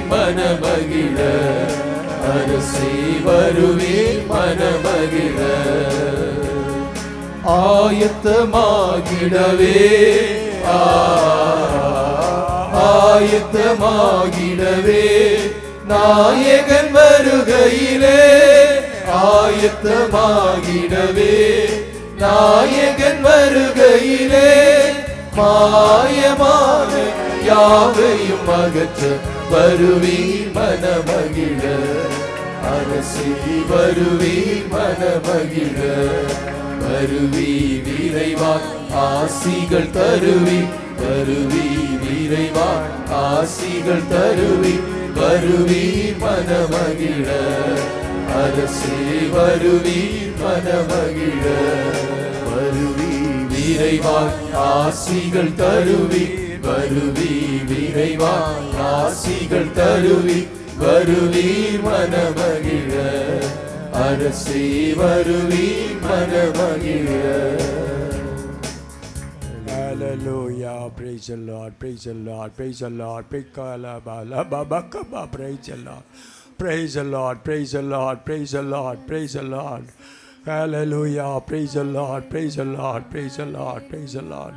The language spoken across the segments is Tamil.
மனமகிழ அரசே வருவீர் மனமகிழ ஆயத்தமாகிடவே ஆ, ஆயத்தமாகிடவே நாயகன் வருகையிலே ஆயத்தமாகிடவே நாயகன் வருகையிலே மாயமான யாவையும் அகற்ற வருவீர் மனமகிழ அரசி வருவீர் மனமகிழ வருவி விரைவா ஆசிகள் தருவி வருவி விரைவா ஆசிகள் தருவி வருவி மனமகிழ அரசே வருவி மனமகிழ வருவி விரைவா ஆசிகள் தருவி வருவி விரைவா ஆசிகள் தருவி வருவீர் மனமகிழ அரசே வருவீர் மனமகிழ Hallelujah. Praise the Lord. Praise the Lord. Praise the Lord. Praise the Lord. Praise the Lord. Praise the Lord. Praise the Lord. Praise the Lord. Hallelujah. Praise the Lord. Praise the Lord. Praise the Lord. Praise the Lord.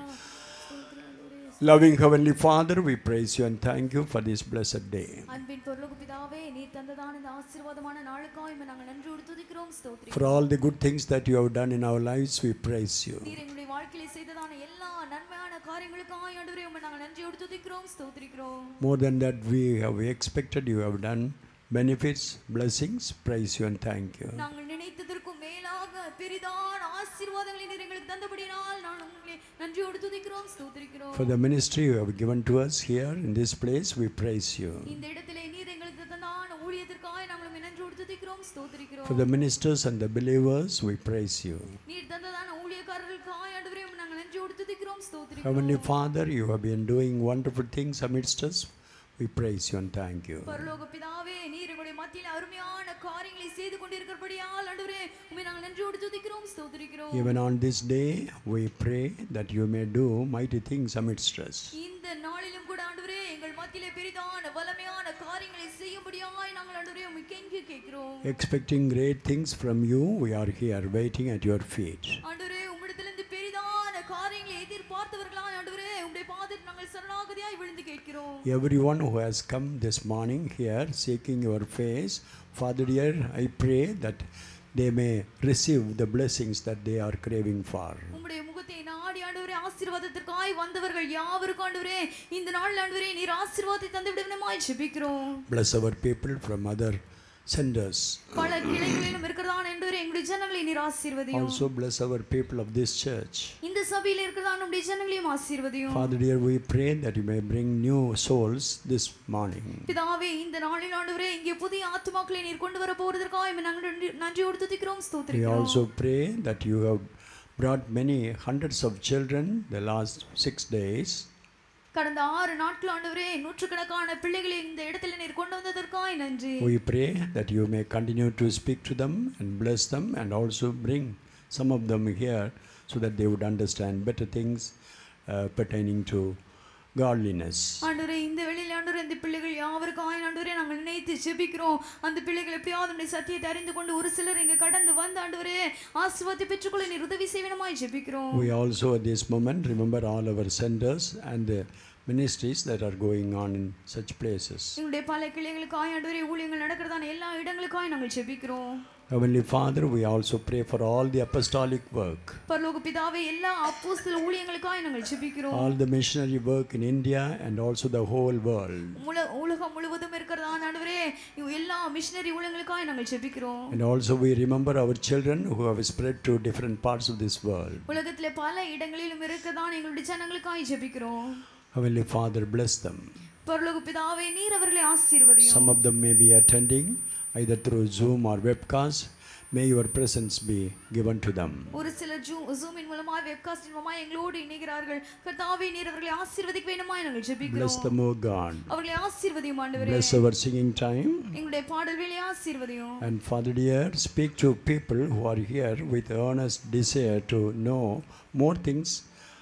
Loving Heavenly Father, we praise you and thank you for this blessed day. அன்பின் பொருளுக்கு பிதாவே நீர் தந்ததான இந்த ஆசீர்வாதமான நாளுக்காய் உம்மை நாங்கள் நன்றியோடு துதிக்கிறோம் ஸ்தோத்திரி For all the good things that you have done in our lives, we praise you. நீர் எங்களுடைய வாழ்க்கையில செய்ததான எல்லா நன்மையான காரியங்களுக்காய் ஆண்டவரே உம்மை நாங்கள் நன்றியோடு துதிக்கிறோம் ஸ்தோத்திரிக்கிறோம் More than that, we have expected you have done benefits, blessings. Praise you and thank you. நாங்கள் நினைத்ததற்கும் மேலாக பெரிதான ஆசீர்வாதங்களை நீர் எங்களுக்கு தந்தபடியினால் நான் உங்களை நன்றியோடு துதிக்கிறோம் ஸ்தோத்திரிக்கிறோம் For the ministry you have given to us here in this place, we praise you. இந்த இடத்திலே நீர் எங்களுக்கு தந்ததான ஊழியத்திற்காய் நாங்கள் உம்மை நன்றியோடு துதிக்கிறோம் ஸ்தோத்திரிக்கிறோம் For the ministers and the believers, we praise you. நீர் தந்ததான ஊழியக்காரர்களுக்காய் ஆண்டவரே உம்மை நாங்கள் நன்றியோடு துதிக்கிறோம் ஸ்தோத்திரிக்கிறோம் Heavenly Father, you have been doing wonderful things amidst us. We praise you and thank you. பரலோக பிதாவே நீர் எங்களுடைய மத்தியில் அருமையான காரியங்களை செய்து கொண்டிருக்கிறபடியால் ஆண்டவரே உம்மை நாங்கள் நன்றியோடு துதிக்கிறோம் ஸ்தோத்திரிக்கிறோம் Even on this day, we pray that you may do mighty things amidst us. இந்த நாளிலும் கூட ஆண்டவரே எங்கள் மத்தியிலே பெரிதான வல்லமையான காரியங்களை செய்யும்படியாய் நாங்கள் ஆண்டவரே உம்மை கெஞ்சி கேட்கிறோம் Expecting great things from you, we are here waiting at your feet. ஆண்டவரே உம்மிடத்திலிருந்து பெரிதான காரியங்களை எதிர்பார்த்தவர்களாய் ஆண்டவரே உம்முடைய பாதத்தில் நாங்கள் சரணாகதியாய் விழுந்து கேட்கிறோம் Everyone who has come this morning here seeking your face, Father dear, I pray that they may receive the blessings that they are craving for. உம்முடைய முகத்தை நாடி ஆண்டவரே ஆசீர்வாதத்திற்காய் வந்தவர்கள் யாவருக்கும் ஆண்டவரே இந்த நாள் ஆண்டவரே நீர் ஆசீர்வாதத்தை தந்து விடுவனமாய் ஜெபிக்கிறோம் Bless our people from other senders. பல கிளைகளிலும் இருக்கிறதான ஆண்டவரே எங்களுடைய ஜனங்களை நீர் ஆசீர்வதியும் Also bless our people of this church. இந்த சபையில் இருக்கிறதான நம்முடைய ஜனங்களையும் ஆசீர்வதியும் Father dear, we pray that you may bring new souls this morning. பிதாவே இந்த நாளில் ஆண்டவரே இங்கே புதிய ஆத்துமாக்களை நீர் கொண்டு வர போறதற்காக உம்மை நாங்கள் நன்றி- நன்றியோடு துதிக்கிறோம் We ஸ்தோத்திரிக்கிறோம் also pray that you have brought many hundreds of children the last six days. கடந்த ஆறு நாட்கள் ஆண்டவரே நூற்றுக்கணக்கான பிள்ளைகளை இந்த இடத்துல நீர் கொண்டு வந்ததற்காய் நன்றி We pray that you may continue to speak to them and bless them and also bring some of them here so that they would understand better things uh, pertaining to godliness. ஆண்டவரே இந்த வெளியில் ஆண்டவரே இந்த பிள்ளைகள் யாவருக்காய் ஆண்டவரே நாங்கள் நினைத்து ஜெபிக்கிறோம் அந்த பிள்ளைகள் எப்படியாவது உடைய சத்தியத்தை அறிந்து கொண்டு ஒரு சிலர் இங்கே கடந்து வந்து ஆண்டவரே ஆசீர்வாதத்தை பெற்றுக்கொள்ள நீர் உதவி செய்வனமாய் ஜெபிக்கிறோம் We also at this moment remember all our centers and the ministries that are going on in such places. எங்களுடைய பல கிளைகளுக்காய் ஆண்டவரே ஊழியங்கள் நடக்கிறதான எல்லா இடங்களுக்காய் நாங்கள் ஜெபிக்கிறோம் Heavenly Father, we also pray for all the apostolic work, பரலோக பிதாவே எல்லா அப்போஸ்தல ஊழியங்களுக்காய் நாங்கள் ஜெபிக்கிறோம் all the missionary work in India and also the whole world. உல உலகம் முழுவதும் இருக்கிறதான ஆண்டவரே இவ் எல்லா மிஷினரி ஊழியங்களுக்காய் நாங்கள் ஜெபிக்கிறோம் And also we remember our children who have spread to different parts of this world. உலகத்திலே பல இடங்களிலும் இருக்கதான் எங்களுடைய ஜனங்களுக்காய் ஜெபிக்கிறோம் Heavenly Father, bless them. பரலோக பிதாவே நீர் அவர்களை ஆசீர்வதியும் Some of them may be attending either through Zoom or webcast. May your presence be given to them. ஒரு சிலர் ஜூ ஜூமின் மூலமாய் வெப்காஸ்டின் மூலமாய் எங்களோடு இணைகிறார்கள் கர்த்தாவே நீர் அவர்களை ஆசீர்வதிக்க வேண்டுமாய் நாங்கள் Bless ஜெபிக்கிறோம் them, O God. அவர்களை ஆசீர்வதியும் ஆண்டவரே Bless our singing time. எங்களுடைய பாடல் வேலையை ஆசீர்வதியும் And Father dear, speak to people who are here with earnest desire to know more things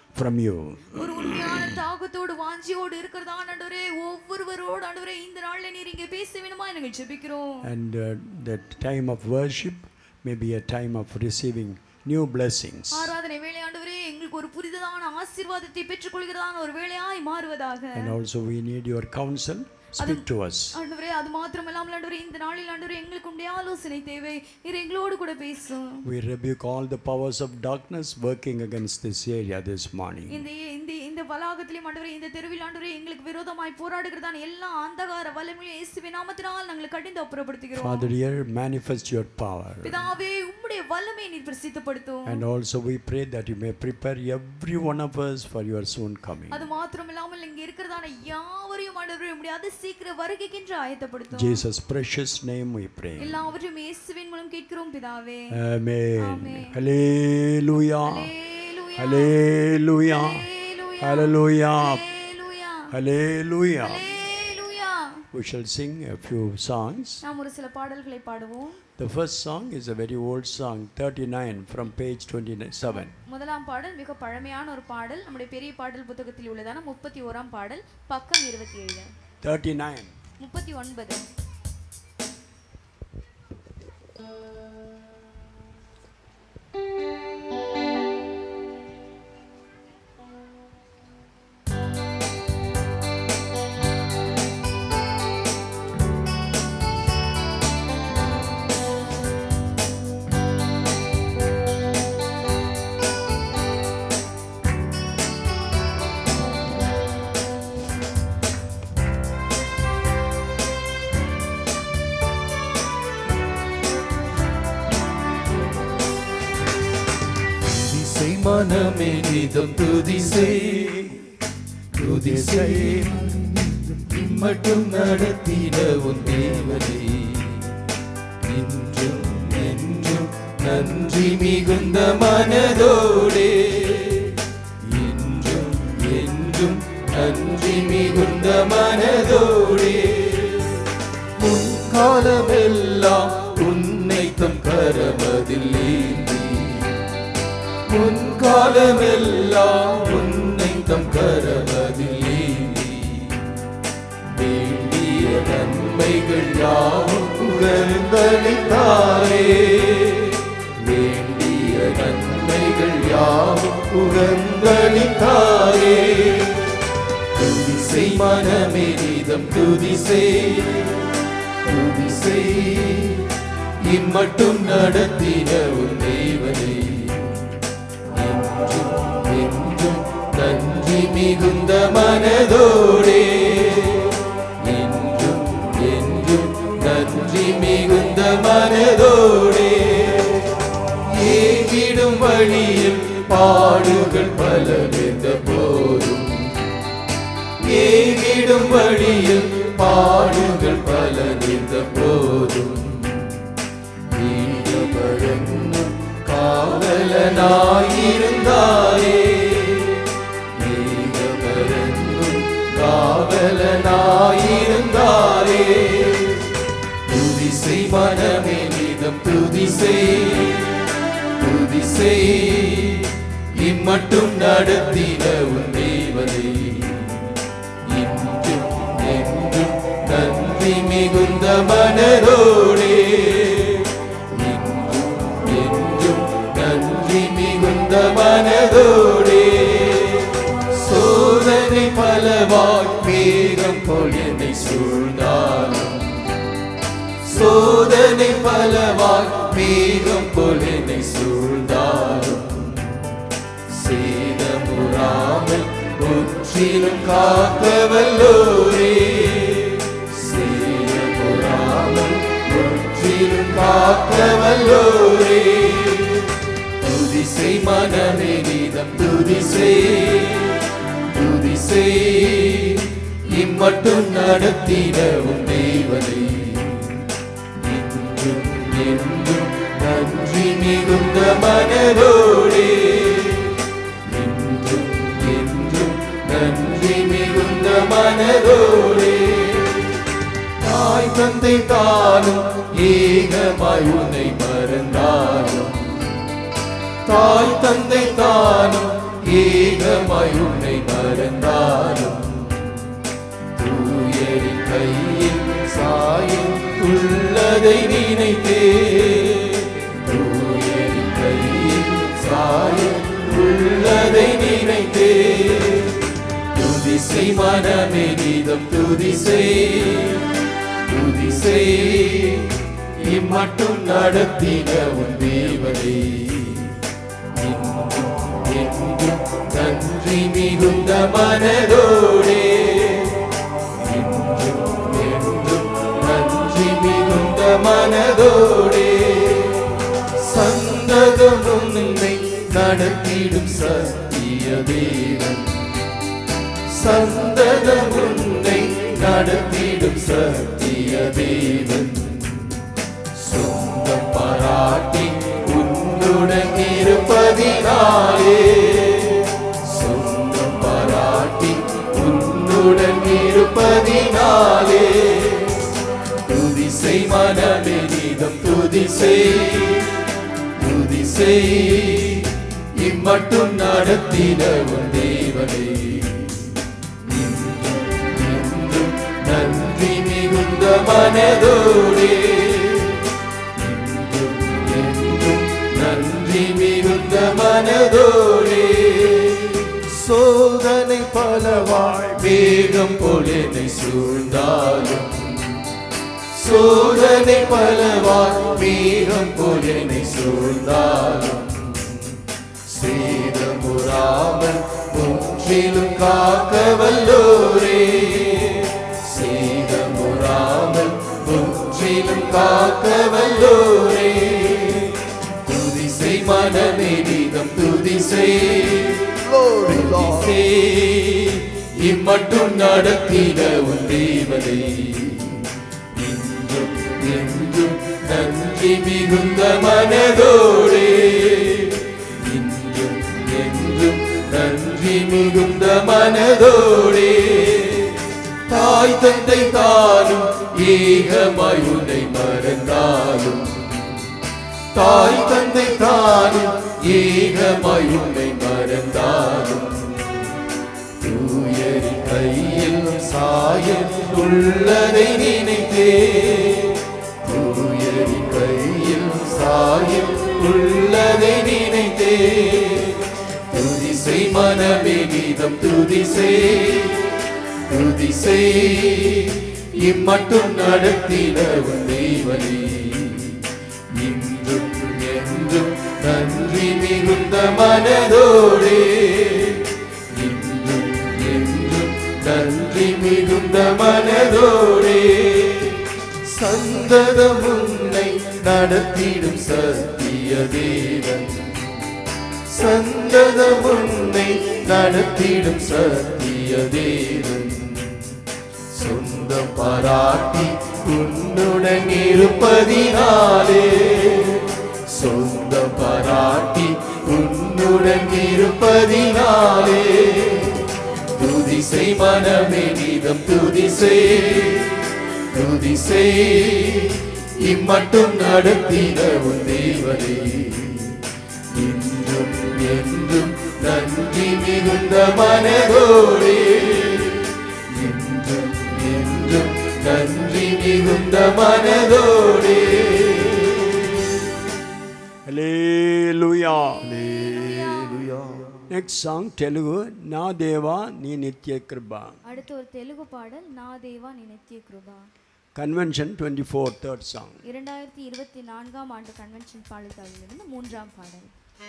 from you. ஒரு உண்மையான தாகத்தோடு வாஞ்சியோடு இருக்கிறதா ஆண்டவரே ஒவ்வொருவரோடு ஆண்டவரே இந்த நாள்ல நீர் இங்கே பேச வேணுமா நாங்கள் ஜெபிக்கிறோம் And uh, the time of worship may be a time of receiving new blessings. ஆராதனை வேலை ஆண்டவரே எங்களுக்கு ஒரு புரிதலான ஆசீர்வாதத்தை பெற்றுக்கொள்கிறதான ஒரு வேலையாய் மாறுவதாக And also, we need your counsel. Speak to us. ஆண்டவரே அது மாத்திரமல்லாமல் ஆண்டவரே இந்த நாளில் ஆண்டவரே எங்களுக்கு உடைய ஆலோசனை தேவை நீர் எங்களோடு கூட பேசும் We rebuke all the powers of darkness working against this area this morning. இந்த இந்த இந்த வளாகத்திலும் ஆண்டவரே இந்த தெருவில் ஆண்டவரே எங்களுக்கு விரோதமாய் போராடுகிறதான எல்லா அந்தகார வல்லமையும் இயேசுவின் நாமத்தினால் நாங்கள் கடிந்து அப்புறப்படுத்துகிறோம் Father, dear, manifest your power. பிதாவே உம்முடைய வல்லமையை நீர் பிரசித்தப்படுத்தும் And also, we pray that you may prepare every one of us for your soon coming. அது மாத்திரமில்லாமல் இங்க இருக்கிறதான யாவரையும் ஆண்டவரே உம்முடைய அதி சீக்கிர வருகைக்கென்று ஆயத்தப்படுத்தும் Jesus' precious name we pray. எல்லாவற்றையும் இயேசுவின் மூலம் கேட்கிறோம் பிதாவே Amen. Amen. Hallelujah. Hallelujah. Hallelujah. Hallelujah. Hallelujah. Hallelujah. Hallelujah. We shall sing a few songs. நாம் ஒரு சில பாடல்களை பாடுவோம் The first song is a very old song, 39 from page 27. முதலாம் பாடல் மிக பழமையான ஒரு பாடல் நம்முடைய பெரிய பாடல் புத்தகத்தில் உள்ளதான முப்பத்தி ஓராம் பாடல் பக்கம் இருபத்தி ஏழு 39. முப்பத்தி ஒன்பது துதிசை மனமே நிதம் துதிசை துதிசை மட்டும் நடத்தின உன் தேவனை இன்றும் என்றும் நன்றி மிகுந்த மனதோடே இன்றும் என்றும் நன்றி மிகுந்த மனதோடே முன்காலமெல்லாம் உன்னை தம் கரமதில் ஏந்தி முன்காலமெல்லாம் உன்னை தம் கரமதில் ஏந்தி வேண்டிய நன்மைகள் யாவும் உகந்தளித்தாரே வேண்டிய நன்மைகள் யாவும் உகந்தளித்தாரே துதிசை மனமே நீதம் துதிசை துதிசை இம்மட்டும் நடத்தின உன் தேவனை என்றும் என்றும் நன்றி மிகுந்த மனதோடே என்றும் என்றும் நன்றி மிகுந்த மனதோடே ஏகிடும் வழியில் பாடுகள் பல வென்ற போதும் ஏகிடும் வழியில் பாடுகள் பல நின்ற போதும் நீண்டவரென்னும் காவலனாயிருந்தாரே நீண்டவரென்னும் காவலனாயிருந்தாரே துதிசை மனமே நிதம் துதிசை துதிசை இம்மட்டும் நடத்தின உன் தேவனை இன்றும் என்றும் நன்றி மிகுந்த மனதோடே இன்றும் என்றும் நன்றி மிகுந்த மனதோடே சோதனை பலவாய் வேகம் போல் என்னை சூழ்ந்தாலும் சோதனை பலவாய் வேகம் போல் என்னை சூழ்ந்தாலும் சேதமுறாமல் முற்றிலும் காக்கவல்லோரே சேதமுறாமல் முற்றிலும் காக்கவல்லோரே துதிசை மனமே நீதம் துதிசை துதிசை இம்மட்டும் நடத்தின உன் தேவனை இன்றும் என்றும் நன்றி மிகுந்த மனதோடே இன்றும் என்றும் நன்றி மிகுந்த மனதோடே தாய் தந்தை தானும் ஏகமாய் உன்னை மறந்தாலும் தாய் தந்தை தானும் ஏகமாய் உன்னை மறந்தாலும் தூயரின் கையில் சாயும் உள்ளதை நினைத்தே தூயரின் கையில் சாயும் உள்ளதை நினைத்தே துதிசை மனமே கீதம் துதிசை துதிசை இம்மட்டும் நடத்தின உன் தேவனை இன்றும் என்றும் நன்றி மிகுந்த மனதோடே இன்றும் என்றும் நன்றி மிகுந்த மனதோடே சந்ததம் உன்னை நடத்திடும் சத்திய தேவன் சந்ததம் உன்னை நடத்திடும் சத்திய தேவன் சொந்தம் பாராட்டி உன்னுடன் இருப்பதினாலே சொந்தம் பாராட்டி உன்னுடன் இருப்பதினாலே துதிசை மனமே நீதம் துதிசை துதிசை இம்மட்டும் நடத்தின உன் தேவனே என்றும் நன்றி மிகுந்த மனதோடே என்றும் என்றும் நன்றி மிகுந்த மனதோடே சோதனை பலவாய் வேகம் போல் என்னை சூழ்ந்தாலும் சோதனை பலவாய் வேகம் போல் என்னை சூழ்ந்தாலும் சேதமுறாமல் முற்றிலும் காக்க வல்லோரே சேதமுறாமல் முற்றிலும் காக்க வல்லோரே துதிசை மனமே நீதம் துதிசை துதிசை இம்மட்டும் நடத்தின உன் தேவனை இன்றும் என்றும் நன்றி மிகுந்த மனதோடே இன்றும் என்றும் நன்றி மிகுந்த மனதோடே தாய் தந்தை தானும் ஏகமாய் உன்னை மறந்தாலும் தாய் தந்தை தானும் ஏகமாய் உன்னை மறந்தாலும் தூயரின் கையில் சாயம் உள்ளதை நினைத்தே தூயரின் கையில் சாயம் உள்ளதை நினைத்தே துதிசை மனமே கீதம் துதிசை துதிசை இம்மட்டும் நடத்தின உன் தேவனே இன்றும் என்றும் நன்றி மிகுந்த மனதோடே இன்றும் என்றும் நன்றி மிகுந்த மனதோடே சந்ததம் உன்னை நடத்திடும் சத்திய தேவன் சந்ததம் உன்னை நடத்திடும் சத்திய தேவன் சொந்தம் பாராட்டி உன்னுடன் இருப்பதினாலே சொந்தம் பாராட்டி உன்னுடன் இருப்பதினாலே துதிசை மனமே நீதம் துதிசை துதிசை இம்மட்டும் நடத்தின உன் தேவனே இன்றும் என்றும் நன்றி மிகுந்த மனதோடே இன்றும் என்றும் நன்றி மிகுந்த மனதோடே హల్లెలూయా Hallelujah. నెక్స్ట్ సాంగ్ తెలుగు నా దేవా నీ నిత్య కృప அடுத்து ஒரு தெலுங்கு பாடல் నా దేవా నీ నిత్య కృபా convention twenty four third song இரண்டாயிரத்தி இருபத்தி நான்காம் ஆண்டு கன்வென்ஷன் பாடல்களிலிருந்து மூன்றாம் பாடல்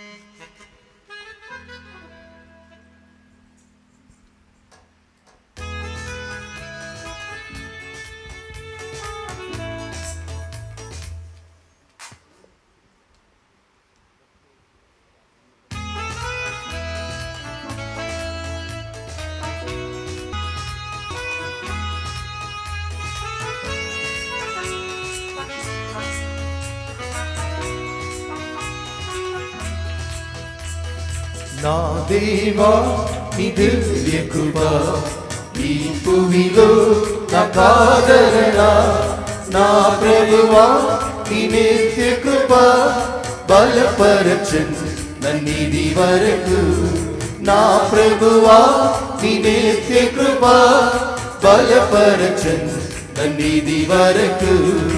నా దేవా నీ దివ్య కృప ఈ భూమిలో నా కాదరణ నా ప్రభువా నీ నిత్య కృప బలపరచన్ నన్నిది వరకు నా ప్రభువా నీ నిత్య కృప బలపరచన్ నన్నిది వరకు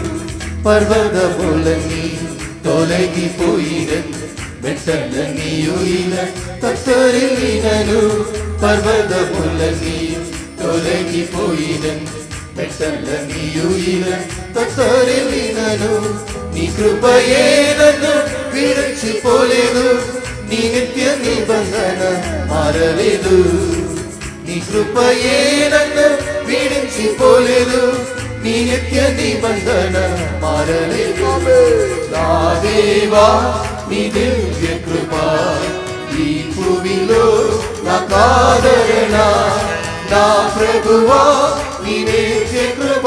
పర్వతములన్నీ తొలగిపోయినన్ మెట్టలన్నీయు ఇలా తత్తరిల్లినను పర్వతములన్నీ తొలగిపోయినన్ మెట్టలన్నీయు ఇలా తత్తరిల్లినను నీ కృపయే నన్ను విరచిపోలేదు నీ నిత్య నిబంధన మారలేదు నీ కృపయే నన్ను వీడించిపోలేదు నీ నిత్య నిబంధన మారలేదు నా దేవా నీ దివ్య కృప ఈ భూమిలో నా కాదరణ నా ప్రభువా నీ నిత్య కృప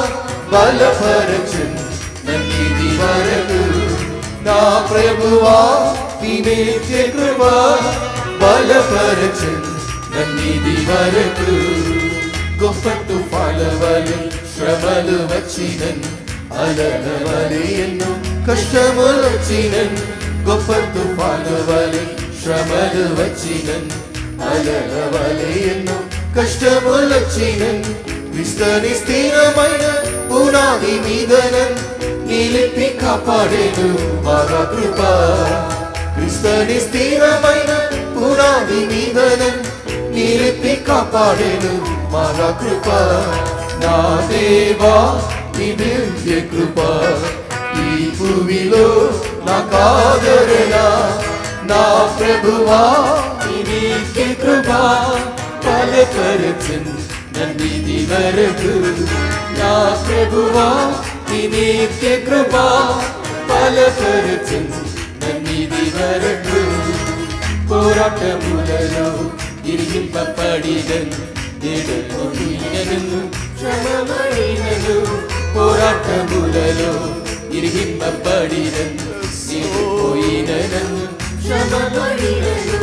బలపరచు నన్నిది వరకు నా ప్రభువా నీ నిత్య కృప బలపరచు నన్నిది వరకు గొప్ప తుఫాల వలె శ్రమలు వచ్చినన్ అలల వలె ఎన్నో కష్టములు వచ్చినన్ గొప్ప తుఫాల వలె శ్రమలు వచ్చినన్ అలల వలె ఎన్నో కష్టములు వచ్చినన్ క్రిస్తని స్థిరమైన పునాది మీదనన్ నిలిపి కాపాడేను మహా కృప క్రిస్తని స్థిరమైన పునాది మీదనన్ నిలిపి కాపాడేను మహా కృప నా దేవా నీ దివ్య కృప ఈ భూమిలో నా కాదరణ నా ప్రభువా నీ నిత్య కృప బలపరచన్ నన్నిది వరకు నా ప్రభువా నీ నిత్య కృప బలపరచన్ నన్నిది వరకు పోరాటములలో ఇరిగింపబడినను ఎడను శ్రమపడినను పోరాటములలో ఇరిగింపబడినను పోయినను శ్రమపడినను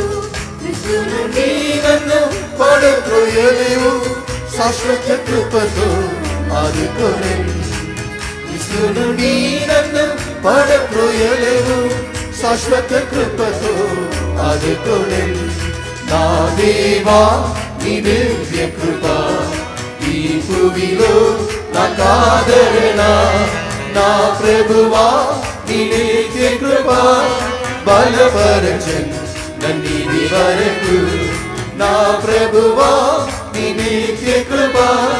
నీ నన్ను పడద్రోయలేవు శాశ్వత కృపతో ఆదుకోలేవు క్రిస్తును నీ నన్ను పడద్రోయలేవు శాశ్వత కృపతో ఆదుకోలేవు నా దేవా నీ దివ్య కృప ఈ భూమిలో నా కాదరణ నా ప్రభువా నీ నిత్య కృప బలపరచన్ నన్నిది వరకు నా ప్రభువా నీ నిత్య కృప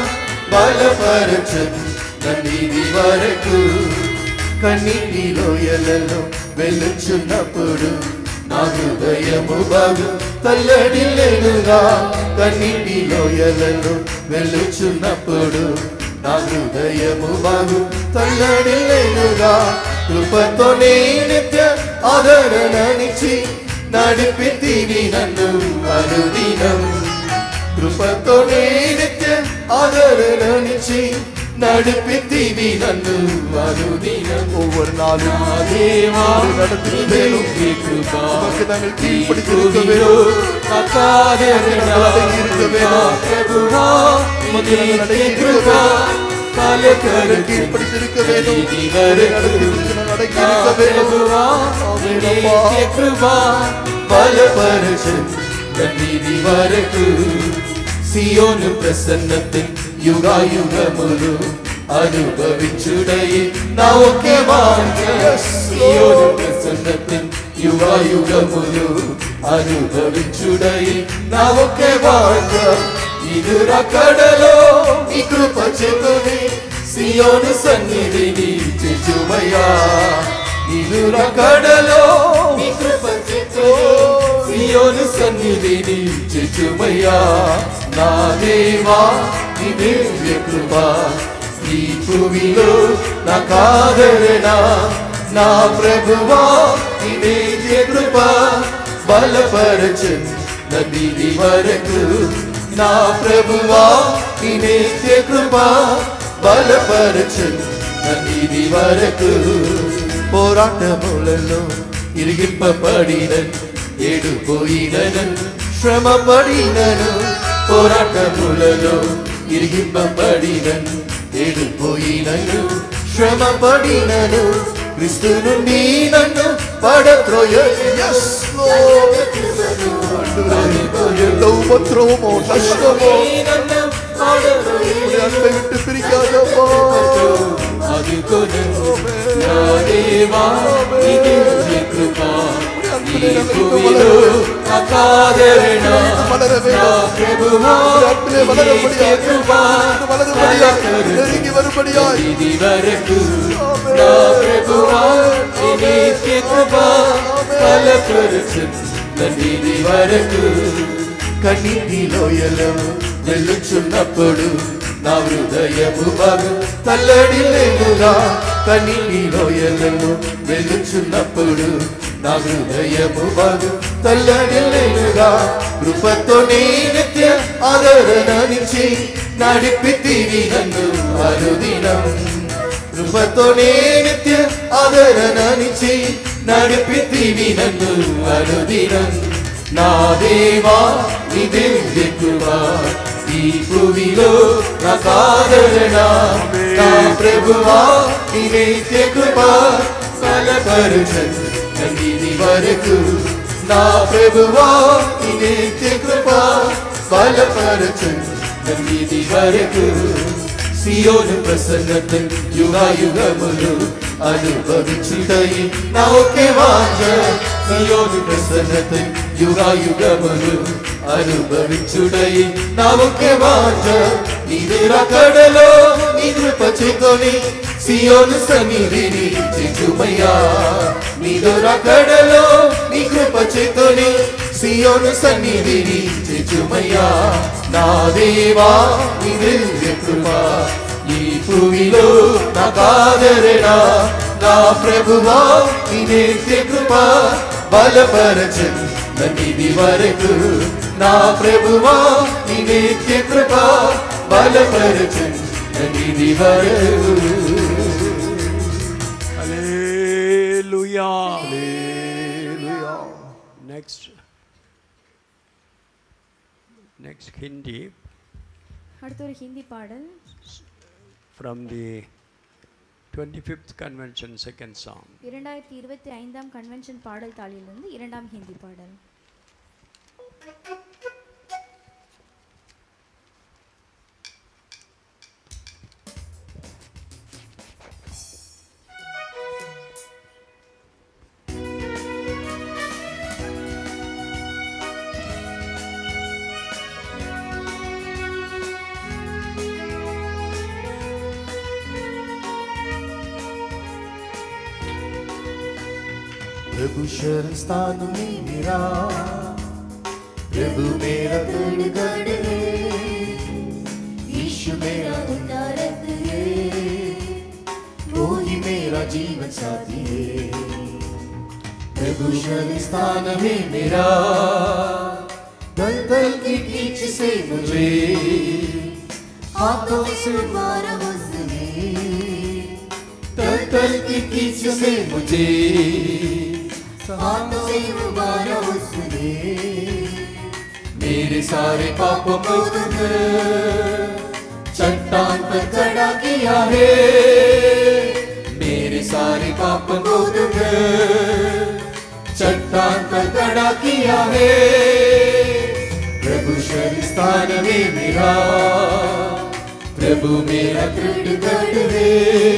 బలపరచన్ నన్నిది వరకు కన్నీటి లోయలలో వెళ్ళుచున్నప్పుడు నా హృదయము బాగు తల్లడిల్లేనుగా కన్నీటి లోయలలో వెళ్ళుచున్నప్పుడు నా హృదయము బాగు తల్లడిల్లేనుగా కృపతో నే నిత్య ఆదరణనిచ్చి నడిపితివి నన్ను అనుదినం కృపతో నే నిత్య ఆదరణనిచ్చి నడిపితివి నన్ను అనుదినం ஒவ்வொரு நாளும் தேவா நடத்துவேனும் உமக்கு நாங்கள் கீழ்ப்படித்திருக்க வேணும் அடங்கி இருக்க வேணும். உமக்கு நாங்கள் அடங்கி இருக்க வேணும். கீழ்ப்படித்திருக்க வேணும் உம்முடைய நடத்துவதற்கு நாங்கள் அடங்கி இருக்க வேணும் ஆமென் அப்பா. సియోను ప్రసన్నతి యుగాయుగములు అనుభవించుడయి నా ఒకే వాంఛ సియోను ప్రసన్నతి యుగాయుగములు అనుభవించుడయి నా ఒకే వాంఛ ఇది రకడలో నీ కృప చేతుని సియోను సన్నిధిని చెచుమయ్యా ఇది రకడలో నీ కృప చేతుని సియోను సన్నిధిని చెచుమయ్యా నా దేవా నీ దివ్య కృప ఈ భూమిలో నా కాదరణ నా ప్రభువా నీ దివ్య కృప బలపరచు నదిది వరకు నా ప్రభువా నీ నిత్య కృప బలపరచు నదిది వరకు పోరాటములలో ఇరిగింపబడినను ఏడుపోయినను శ్రమపడినను పోరాటములలో ఇరిగింపబడినను ఏడుపోయినను శ్రమపడినను క్రిస్తు నుండి నన్ను పడత్రోయ Yes, Lord. ஆண்டவரே எந்த உபத்திரவமோ நஷ்டமோ உடைய அன்பை விட்டு பிரிக்காதப்பா అది కొను నా దేవా ఇది కృపా ఈ భూమిలో అకాదరణ மலர నా வேண்டும் ప్రభువా அன்பிலே வளரும்படியாக కృపా வளரும்படியாக நெருங்கி வரும்படியாய் ఇది వరకు నా ప్రభువా ఇది కృపా ఫలపరచు ఇది వరకు కన్నీటిలో ఎలవు వెళ్ళుచున్నప్పుడు నా హృదయము బాగు తల్లడిల్లేనుగా కన్నీటిలో ఎలవు వెళ్ళుచున్నప్పుడు నా హృదయము బాగు తల్లడిల్లేనుగా కృపతో నీ నిత్య ఆదరణనిచ్చి నడిపితివి నన్ను అనుదినం కృపతో నీ నిత్య ఆదరణనిచ్చి నడిపితివి నన్ను అనుదినం నా దేవా నీ దివ్య కృపా ఈ భూమిలో నా కాదరణ నా ప్రభువా నీ నిత్య కృపా బలపరచు ఇది వరకు నా ప్రభువా నీ నిత్య కృపా బలపరచు ఇది వరకు సియోను ప్రసన్నత యుగాయుగములు అనుభవించుటై నా ఒకే వాంఛ సియోను ప్రసన్నత యుగాయుగములు అనుభవించుటై నా ఒకే వాంఛ నీదు రకడలో నీ కృప చేతోని సియోను సన్నిధిని చెక్కుమయ్యా నీదు రకడలో నీ కృప చేతోని సియోను సన్నిధిని చెక్కుమయ్యా నా దేవా నీ దివ్య కృపా ఈ భూమిలో నా కాదరణ నా ప్రభువా నీ నిత్య కృపా బలపరచు నన్నిది వరకు నా ప్రభువా నీ నిత్య కృపా బలపరచు నన్నిది వరకు Hallelujah. Hallelujah. Next. Next Hindi அடுத்த ஒரு ஹிந்தி பாடல் from the 25th convention, second song. இரண்டாயிரத்தி இருபத்தி ஐந்தாம் கன்வென்ஷன் பாடல் தாளிலிருந்து இரண்டாம் ஹிந்தி பாடல் प्रभु शरण स्थान में मेरा प्रभु मेरा गढ़ है यीशु मेरा उद्धारक है वो ही मेरा जीवन साथी है प्रभु शरण स्थान में मेरा दल दल की खींच से मुझे हाथों से मारा उसने तल तल की खींच से मुझे हाथों से उबारा उसने मेरे सारे पापों को तुझे चट्टान पर चढ़ा किया है मेरे सारे पापों को तुझे चट्टान पर खड़ा किया है प्रभु शरीर स्थान में मेरा प्रभु मेरा दृढ़ है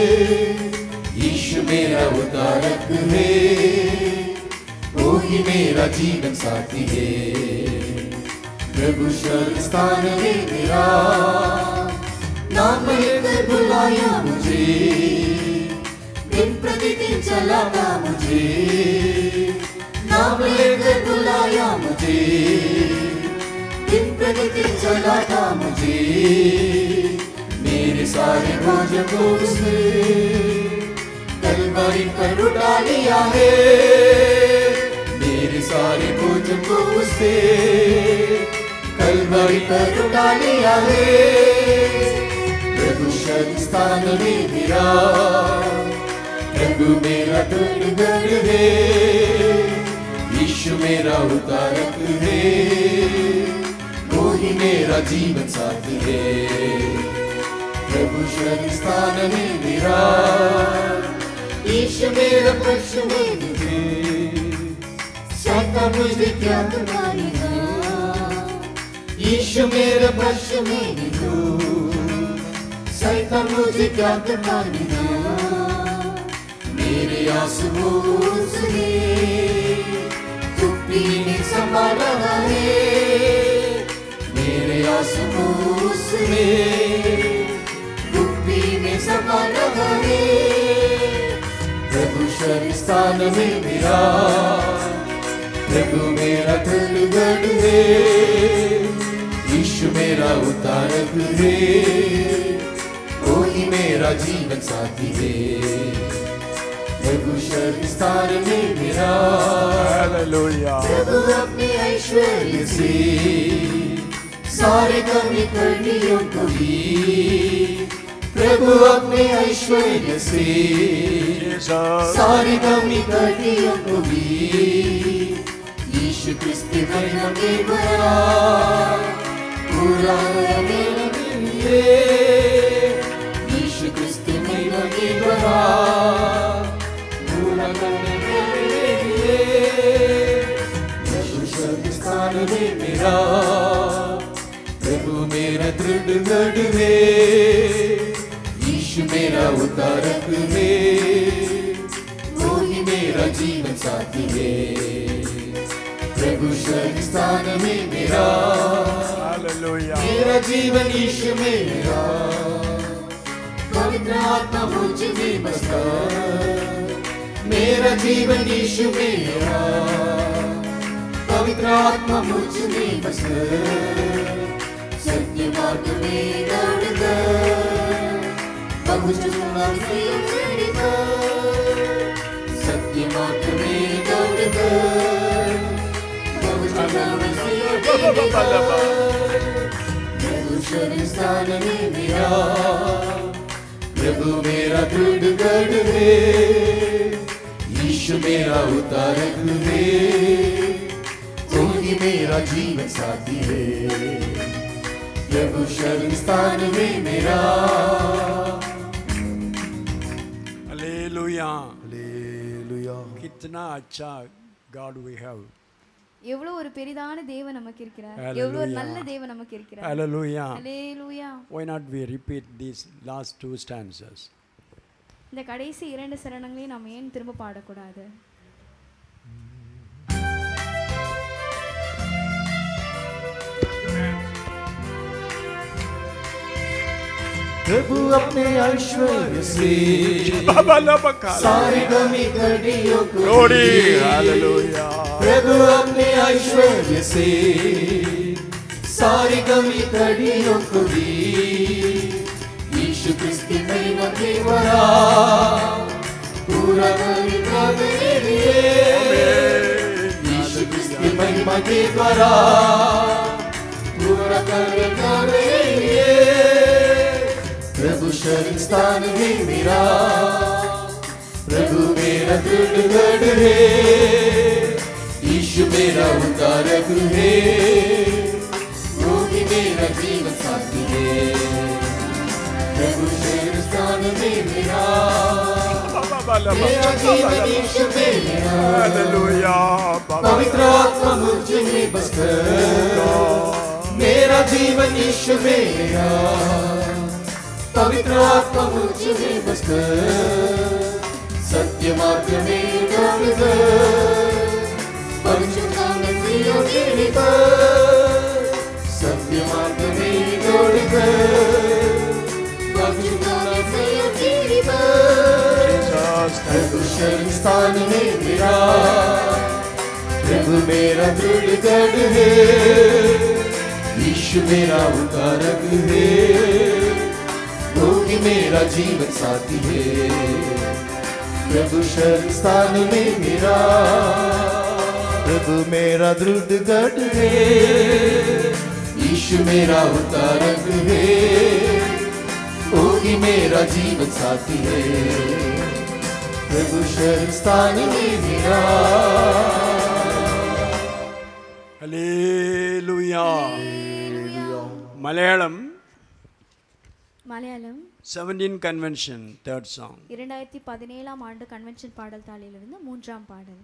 यीशु मेरा उद्धारक है वो ही मेरा जीवन साथी है प्रभु शरण स्थान में मेरा नाम लेकर बुलाया मुझे दिन प्रतिदिन चलाता मुझे नाम लेकर बुलाया मुझे दिन प्रतिदिन चलाता मुझे मेरे सारे बोझ को उसने कलवरी पर उठा लिया है मेरे सारे बोझ को उसने कलवरी पर उठा लिया है प्रभु शरण स्थान में मेरा प्रभु मेरा दृढ़ है यीशु मेरा उतारक है वो ही मेरा जीवन साथी है प्रभु शरण स्थान में मेरा यीशु मेरा पक्ष में मुझे शैतान मुझे क्या कराएगा यीशु मेरा प्रश्न में हो सैतान मुझे क्या करना दिया मेरे आंसुओं उसने चुप्पी में संभाला है मेरे आंसुओं उसने चुप्पी में संभाला है प्रभु शरिस्तान में मेरा प्रभु मेरा गढ़ है यीशु मेरा उतारक है वो ही मेरा जीवन साथी है प्रभु शरिस्तान में मेरा Hallelujah. प्रभु अपने ऐश्वर्य से सारे कमी कड़ियों को भी प्रभु अपने ऐश्वर्य से Jesus. सारी कमी कड़ियों को भी यीशु क्रिस्त महिमा के द्वारा पूरा मेरे लिए यीशु क्रिस्त महिमा के द्वारा पूरा करने मेरे लिए प्रभु शब्दस्थान में मेरा प्रभु मेरा दृढ़ गढ़ है यीशु मेरा उतारक है वो ही मेरा जीवन साथी है प्रभु शब्दस्थान में मेरा Hallelujah. मेरा जीवन यीशु में मेरा पवित्र आत्मा मुझ में बसता मेरा जीवन यीशु में मेरा पवित्र आत्मा मुझ में बसता सत्य मार्ग में दौड़कर प्रभु चुना से उतरकर सत्य मार्ग में दौड़कर प्रभु चुना से उतरकर प्रभु शरणस्थान में मेरा प्रभु मेरा दृढ़ गढ़ है यीशु मेरा उतारक है तू ही मेरा जीवन साथी है प्रभु शरणस्थान में मेरा Hallelujah. Hallelujah. कितना अच्छा God we have. எவ்வளவு ஒரு பெரிதான தேவன் நமக்கு இருக்கிறார் Hallelujah. எவ்வளவு ஒரு நல்ல தேவன் நமக்கு இருக்கிறார் Hallelujah. Hallelujah Why not we repeat these last two stanzas? இந்த கடைசி இரண்டு சரணங்களையும் நாம் ஏன் திரும்ப பாடக்கூடாது प्रभु अपने ऐश्वर्य से Babalabaka. सारी कमी घड़ियों को Glory. भी Hallelujah. प्रभु अपने ऐश्वर्य से सारी कमी कड़ियों को भी यीशु क्रिस्त की महिमा के द्वारा पूरा करेगा मेरे लिए यीशु क्रिस्त की महिमा के द्वारा पूरा करेगा मेरे लिए प्रभु शरण स्थान है मेरा प्रभु मेरा दृढ़ गढ़ है यीशु मेरा उतारक है वो ही मेरा जीवन साथी है प्रभु शरण स्थान में मेरा मेरा जीवन यीशु में मेरा Hallelujah. पवित्र आत्मा मुझ में बसकर मेरा जीवन यीशु में मेरा पवित्र आत्मा मुझ में बसकर सत्य मार्ग में दौड़कर परिचुका नदियों के निकल सत्य मार्ग में दौड़कर परिचुका नदियों के निकल Jesus. प्रभु शरण स्थान में मेरा प्रभु मेरा दृढ़ गढ़ है यीशु मेरा उतारक है वो ही मेरा जीवन साथी है प्रभु शरण स्थान में मेरा प्रभु मेरा दृढ़ गढ़ है यीशु मेरा उतारक है वो ही मेरा जीवन साथी है प्रभु शरण स्थान में मेरा Hallelujah. Malayalam Malayalam 17 convention, third song. இரண்டாயிரத்தி பதினேழாம் ஆண்டு கன்வென்ஷன் பாடல் தாளிலிருந்து மூன்றாம் பாடல்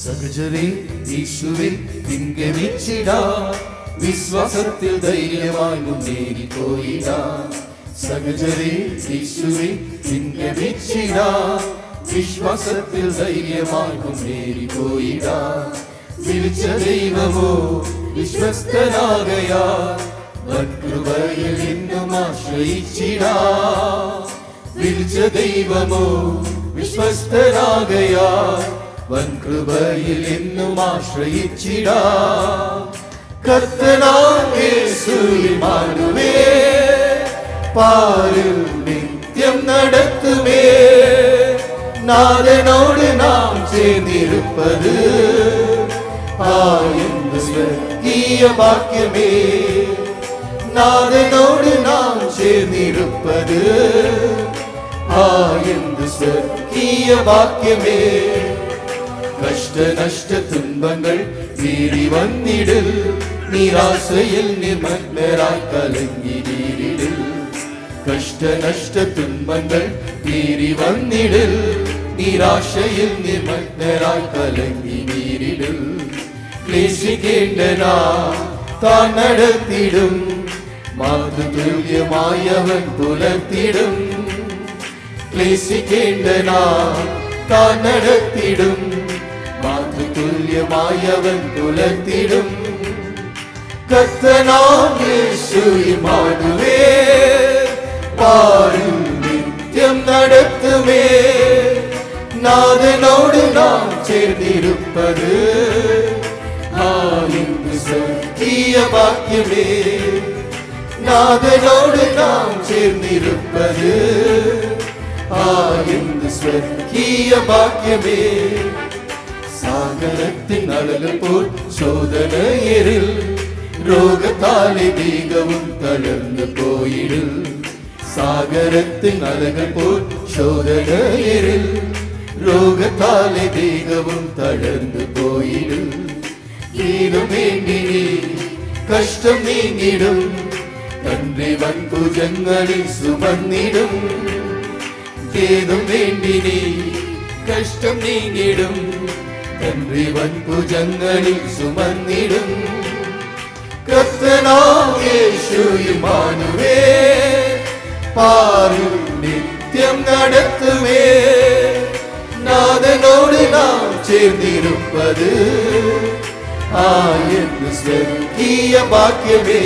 സഹചരി യേശുവിൽ തിങ്കമിച്ചിടാ വിശ്വാസത്തിൽ ധൈര്യമായി മുന്നേറി പോയിടാ സഹചരി യേശുവിൽ തിങ്കമിച്ചിടാ വിശ്വാസത്തിൽ ധൈര്യമായി മുന്നേറി പോയിടാ വിളിച്ച ദൈവമോ വിശ്വസ്തനാകയാ വൻകൃപയിൽ ഇന്നും ആശ്രയിച്ചിടാ വിളിച്ച ദൈവമോ വിശ്വസ്തനാകയാ വൻകൃപയിൽ എന്നും ആശ്രയിച്ചിടാ കർത്തനാമേസുമാനുവേ പാരിൽ നിത്യം നടത്തുമേ നാഥനോട് നാം ചേർന്നിരുപ്പത് ആയെന്ന് സ്വർഗീയ വാക്യമേ നാഥനോട് നാം ചേർന്നിരുപ്പത് ആയെന്ന് സ്വർഗീയ വാക്യമേ കഷ്ടനഷ്ട തുன்பങ്ങൾ വീറി വന്നിടിൽ നിരാശയിൽ നിമഗ്നരായി കലങ്ങിടീരിടിൽ കഷ്ടനഷ്ട തുன்பങ്ങൾ വീറി വന്നിടിൽ നിരാശയിൽ നിമഗ്നരായി കലങ്ങിടീരിടിൽ ക്ലേശിക്കേണ്ടനാ താൻ നടത്തിടും മാതൃതുല്യമായവൻ പുലർത്തിടും ക്ലേശിക്കേണ്ടനാ താൻ നടത്തിടും മാതൃതുല്യമായവൻ പുലർത്തിടും കത്തനാമേശുമാനുവേ പാടും നിത്യം നടത്തുമേ നാഥനോട് നാം ചേർന്നിരുപ്പത് ആയിന്ദ് സ്വർഗീയ വാക്യമേ നാഥനോട് നാം ചേർന്നിരുപ്പത് ആയിന്ദ് സ്വർഗീയ വാക്യമേ സാഗരത്തിൻ അലകൾ പോൽ ശോധനയരിൽ രോഗത്താലെ ദീകവും തളർന്നു പോയിടിൽ സാഗരത്തിൻ അലകൾ പോൽ ശോധനയരിൽ രോഗത്താലെ ദീകവും തളർന്നു പോയിടിൽ ഏതും വേണ്ടി നീ കഷ്ടം നീങ്ങിടും തന്റെ വൻകുജങ്ങളിൽ സുമന്നിടും ഏതും വേണ്ടി നീ കഷ്ടം നീങ്ങിടും തന്റെ വൻപുജങ്ങളിൽ സുമന്നിടും കത്തനായേശുമാനുവേ പാരും നിത്യം നടത്തുമേ നാഥനോട് നാം ചേർന്നിരുപ്പത് ആയെന്ന് സ്വർഗീയ വാക്യമേ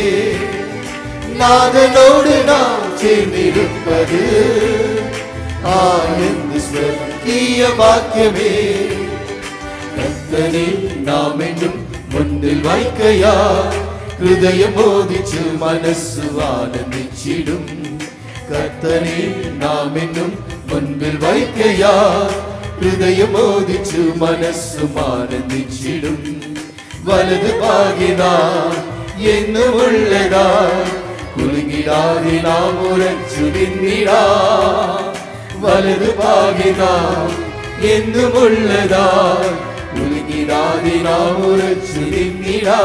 നാഥനോട് നാം ചേർന്നിരുപ്പത് ആയെന്ന് സ്വർഗീയ വാക്യമേ കർത്തനെ നാം എന്നും മുന്നിൽ വയ്ക്കയാ ഹൃദയം ബോധിച്ച് മനസ്സ് ആനന്ദിച്ചിടും കർത്തനെ നാം എന്നും മുൻപിൽ വയ്ക്കയാ ഹൃദയം ബോധിച്ച് മനസ്സും ആനന്ദിച്ചിടും വലത് പാകിനാ എന്നുമുള്ളതാ കുലുങ്ങിടാതെ നാം ഉറച്ചു നിന്നിടാ വലത് പാകിനാ എന്നുമുള്ളതാ കുലുങ്ങിടാതെ നാം ഉറച്ചു നിന്നിടാ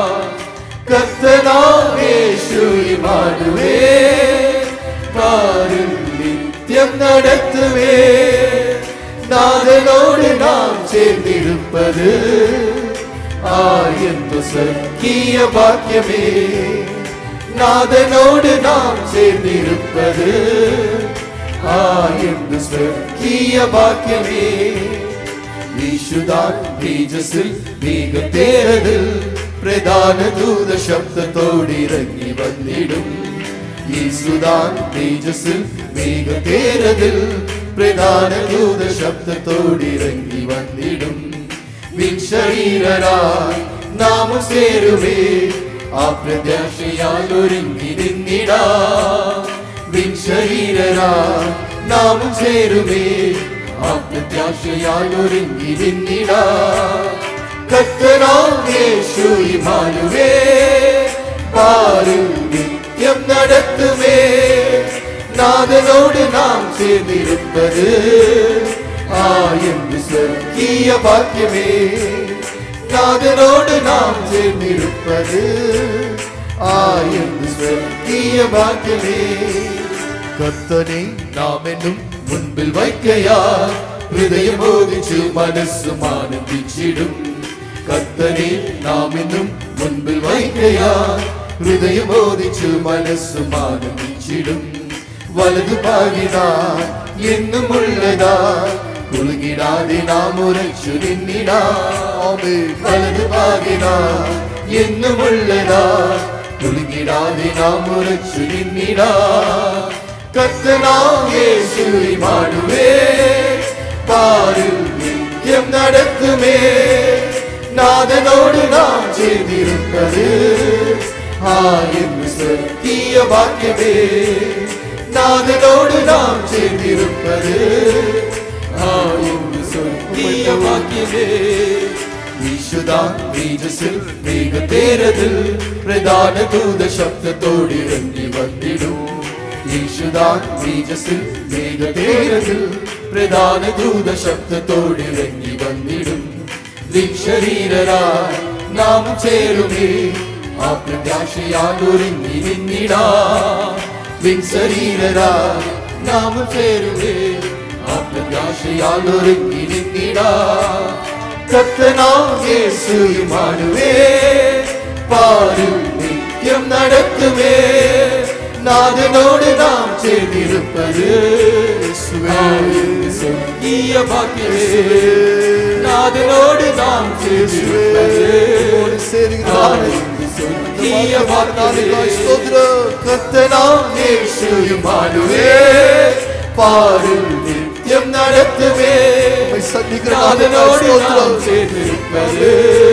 കത്തനാവേശുമാനുവേ പാരും നിത്യം നടത്തുവേ നാഥനോട് നാം ചേർന്നിരുപ്പത് ആയെന്നു സ്വർഗീയ വാക്യമേ നാഥനോട് നാം ചേർന്നിരുപ്പത് ആയെന്നു സ്വർഗീയ വാക്യമേ വിശുദ്ധാൻ തേജസ്സിൽ വേഗത്തേറതിൽ പ്രധാന ദൂത ശബ്ദത്തോടിറങ്ങി വന്നിടും യേസുദാൻ തേജസ്സിൽ വേഗത്തേറതിൽ പ്രധാന ദൂത ശബ്ദത്തോടിറങ്ങി വന്നിടും വിൻശരീരരായി നാമം ചേരുവേ ആ പ്രത്യാശയാൽ ഒരുങ്ങി നിന്നിടാ വിൻശരീരരായി നാമം ചേരുവേ ആ പ്രത്യാശയാൽ ഒരുങ്ങി നിന്നിടാ കത്തനാമേശുമാനുവേ പാലും നിത്യം നടത്തുമേ നാഥനോട് നാം ചേർന്നിരുപ്പത് ആയെന്ന് സ്വർഗീയ ഭാഗ്യമേ നാഥനോട് നാം ചേർന്നിരുപ്പത് ആയെന്ന് സ്വർഗീയ ഭാഗ്യമേ കത്തനെ നാം എന്നും മുൻപിൽ വയ്ക്കയാ ഹൃദയം മോദിച്ചു മനസ്സും ആനന്ദിച്ചിടും കത്തനെ നാം ഇന്നും മുൻപിൽ വൈകയാ ഹൃദയം മോദിച്ചു മനസ്സും ആനന്ദിച്ചിടും വലതു പാകിനാ എന്നും ഉള്ളതാ കുളുകിടാതെ നാം ഉറച്ചു നിന്നിടാ വലതു പാകിനാ എന്നും ഉള്ളതാ കുളുകിടാതെ നാം ഉറച്ചു നിന്നിടാ കത്തനായേശുവി മാടുവേ പാരിൽ നിത്യം നടത്തുമേ നാഥനോട് നാം ചെയ്തിരുന്നത് ആയെന്ന് സത്യ വാക്യമേ നാഥനോട് നാം ചെയ്തിരുന്നത് ആയെന്ന് സത്യ വാക്യമേ വിശുദാൻ തേജസ്സിൽ മേഘതേരതിൽ പ്രധാന ദൂത ശബ്ദത്തോടിറങ്ങി വന്നിടും യേശുദാൻ തേജസ്സിൽ മേഘതേരതിൽ പ്രധാന ദൂത ശബ്ദത്തോടിറങ്ങി വന്നിടും ശരീരരായി നാം ചേരുമേ ആ പ്രത്യാശയാൽ ഒരുങ്ങി നിന്നിടാ ശരീരരായി നാം ചേരുമേ ആ പ്രത്യാശയാൽ ഒരുങ്ങി നിന്നിടാ കത്തനായേസുമാനുവേ പാരും നിത്യം നടത്തുമേ നാഥനോട് നാം ചെയ്തിരുപ്പത് സ്വർഗീയ ഭാഗ്യമേ നാഥനോട് നാം ചെയ്തിരുപ്പത് സ്വർഗീയ ഭാഗ്യമേ കത്തനായേസുമാനുവേ പാരും നിത്യം നടത്തുമേ നാഥനോട് നാം ചെയ്തിരുപ്പത്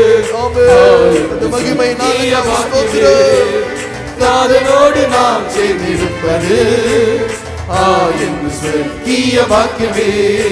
மகிமை സ്വർഗീയ ഭാഗ്യമേ. നാഥനോട് നാം ചെയ്തിരുപ്പത് ആ എന്ന് സ്വർഗീയ വാക്യമേ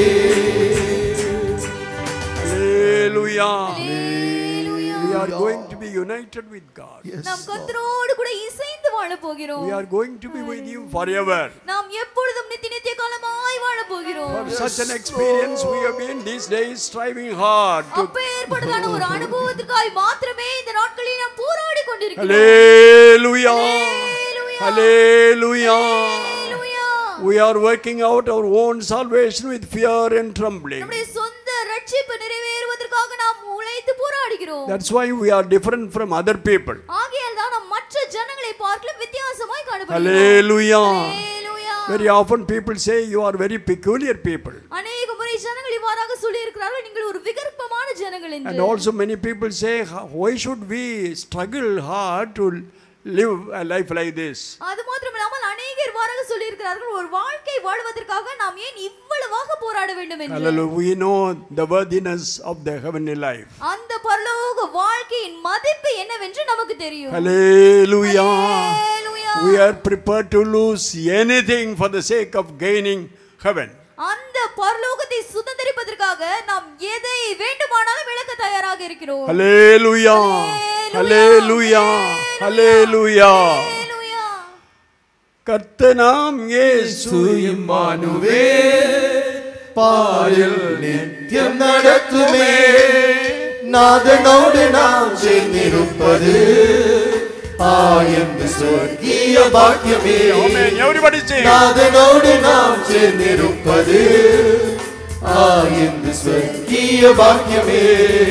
Hallelujah. Hallelujah. We are going to be united with God. நாம் கர்த்தரோடு கூட இசைந்து வாழ போகிறோம் We are going to be with you forever. நாம் எப்பொழுதும் நித்திய நித்திய காலமாய் வாழ போகிறோம் For such an experience, we have been these days striving hard to. அப்பேற்பட்டதான ஒரு அனுபவத்திற்காய் மாத்திரமே இந்த நாட்களில் நாம் போராடி கொண்டிருக்கிறோம் Hallelujah. Hallelujah. Hallelujah. Hallelujah. We are working out our own salvation with fear and trembling. நம்முடைய சொந்த ரட்சிப்பு நிறைவேறுவதற்காக நாம் உழைத்து போராடுகிறோம் That's why we are different from other people. ஆகையால் தான் நாம் மற்ற ஜனங்களை பார்க்கலாம் வித்தியாசமாய் காணப்படுகிறோம் Hallelujah. Hallelujah. Very often people say you are very peculiar people. அநேக முறை ஜனங்கள் இவ்வாறாக சொல்லி இருக்கிறார்கள் நீங்கள் ஒரு விகற்பமான ஜனங்கள் And என்று also many people say, "How- why should we struggle hard to live a life like this? அது மாத்திரமில்லாமல் அநேகர் இவ்வாறாக சொல்லி இருக்கிறார்கள் ஒரு வாழ்க்கை வாழ்வதற்காக நாம் ஏன் இவ்வளவாக போராட வேண்டும் என்று Hallelujah. We know the worthiness of the heavenly life. அந்த பரலோக வாழ்க்கையின் மதிப்பு என்னவென்று நமக்கு தெரியும் Hallelujah. Hallelujah. We are prepared to lose anything for the sake of gaining heaven. அந்த பரலோகத்தை சுதந்திரிப்பதற்காக நாம் எதை வேண்டுமானாலும் இழக்க தயாராக இருக்கிறோம் Hallelujah. Hallelujah. Hallelujah. Hallelujah. கர்த்தனாம் இயேசு ഇമ്മാനുവേ പാലിൽ നിത്യം നടത്തുമേ നാഥനോട് നാം ചേർന്നിരുപ്പത് ആ എന്ത് സ്വർഗീയ ഭാഗ്യമേ Amen. Everybody sing. നാഥനോട് നാം ചേർന്നിരുപ്പത് ആ എന്ത് സ്വർഗീയ ഭാഗ്യമേ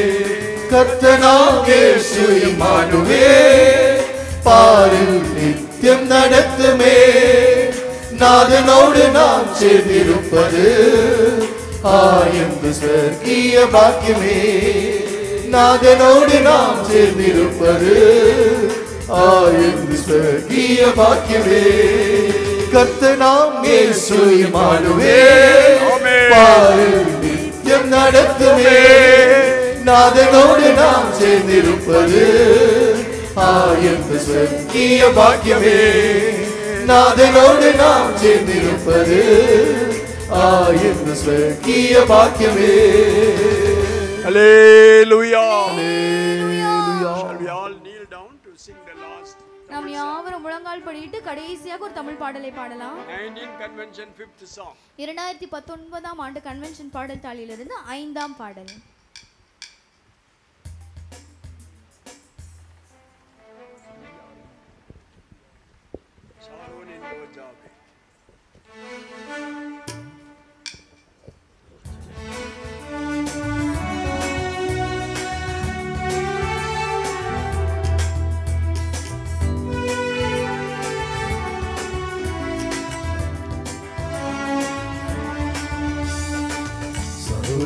കർത്തനാകേശു ഇമ്മാനുവേ പാരിൽ നിത്യം നടത്തുമേ നാഥനോട് നാം ചേർന്നിരുപ്പത് ആ എന്ത് സ്വർഗീയ ഭാഗ്യമേ നാഥനോട് നാം ചേർന്നിരുപ്പത് ആ എന്ത് സ്വർഗീയ ഭാഗ്യമേ കർത്തനാം യേശു ഇമ്മാനുവേ Amen. പാരിൽ നിത്യം നടത്തുമേ നാഥനോട് നാം ചേർന്നിരുപ്പത് ആ എന്ത് സ്വർഗീയ ഭാഗ്യമേ നാഥനോട് നാം ചേർന്നിരുപ്പത് ആ എന്ത് സ്വർഗീയ ഭാഗ്യമേ Hallelujah. Shall we all kneel down to sing the last? நாம் யாவரும் முழங்கால் படியிட்டு கடைசியாக ஒரு தமிழ் பாடலை பாடலாம் 19 convention fifth song. இரண்டாயிரத்தி பத்தொன்பதாம் ஆண்டு கன்வென்ஷன் பாடல் தாளிலிருந்து ஐந்தாம் பாடல் Sharon in Punjabi.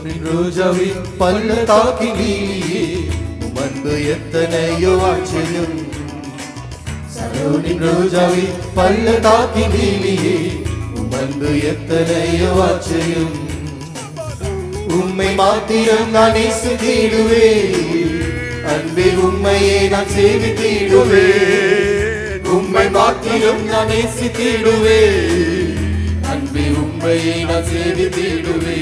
சரோனின் ரோஜாவே பள்ளத்தாக்கிலேயே உம் அன்பு எத்தனையோ ஆச்சரியம் சரோனின் ரோஜாவே பள்ளத்தாக்கிலேயே உம் அன்பு எத்தனையோ ஆச்சரியம் உம்மை மாத்திரம் நான் நேசித்திடுவே அன்பே உம்மையே நான் சேவித்திடுவே உம்மை மாத்திரம் நான் நேசித்திடுவே அன்பே உம்மையை நான் சேவித்திடுவே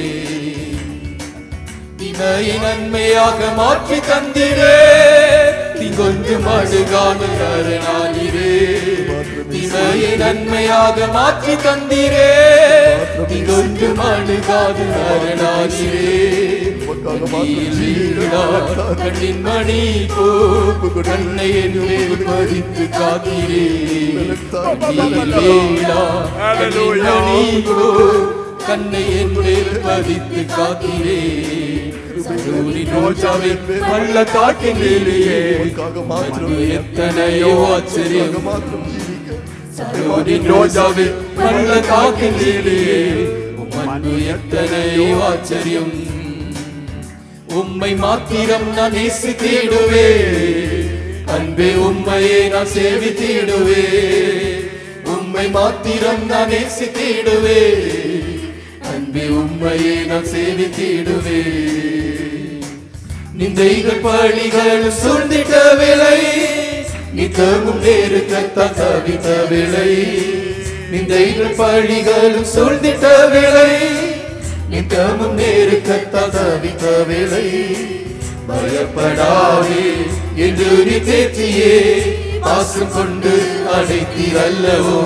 இமையை நன்மையாக மாற்றி தந்திரே திங்கொன்று மடுகாமல் அரணாகிறே இமையை நன்மையாக மாற்றி தந்திரே திங்கொன்று மடுகாது அரணாகிறே கண்ணின் மணி போ கண்ணை என் மேல் பதித்து காக்கிறே கண்ணின் மணி போ கண்ணை என் மேல் பதித்து காக்கிறே சூரி ரோஜாவே பள்ள காட்டிலேயே எத்தனையோ ஆச்சரியம் சூரி ரோஜாவே பள்ள காட்டிலேயே அன்பு எத்தனையோ ஆச்சரியம் உம்மை மாத்திரம் நான் நேசித்திடுவே அன்பே உம்மையே நான் சேவித்திடுவே உம்மை மாத்திரம் நான் நேசித்திடுவே அன்பே உம்மையே நான் சேவித்திடுவே நிந்தைகள் பழிகள் சூழ்ந்திட்ட விலை நித்தமும் நேருக்கத்தான் தவித்த விலை நிந்தைகள் பழிகளும் சூழ்ந்திட்ட விலை நித்தமும் நேருக்கத்தான் தவித்த விலை பயப்படாதே என்று நீ தேற்றியே பாசம் கொண்டு அடைத்தீரல்லவோ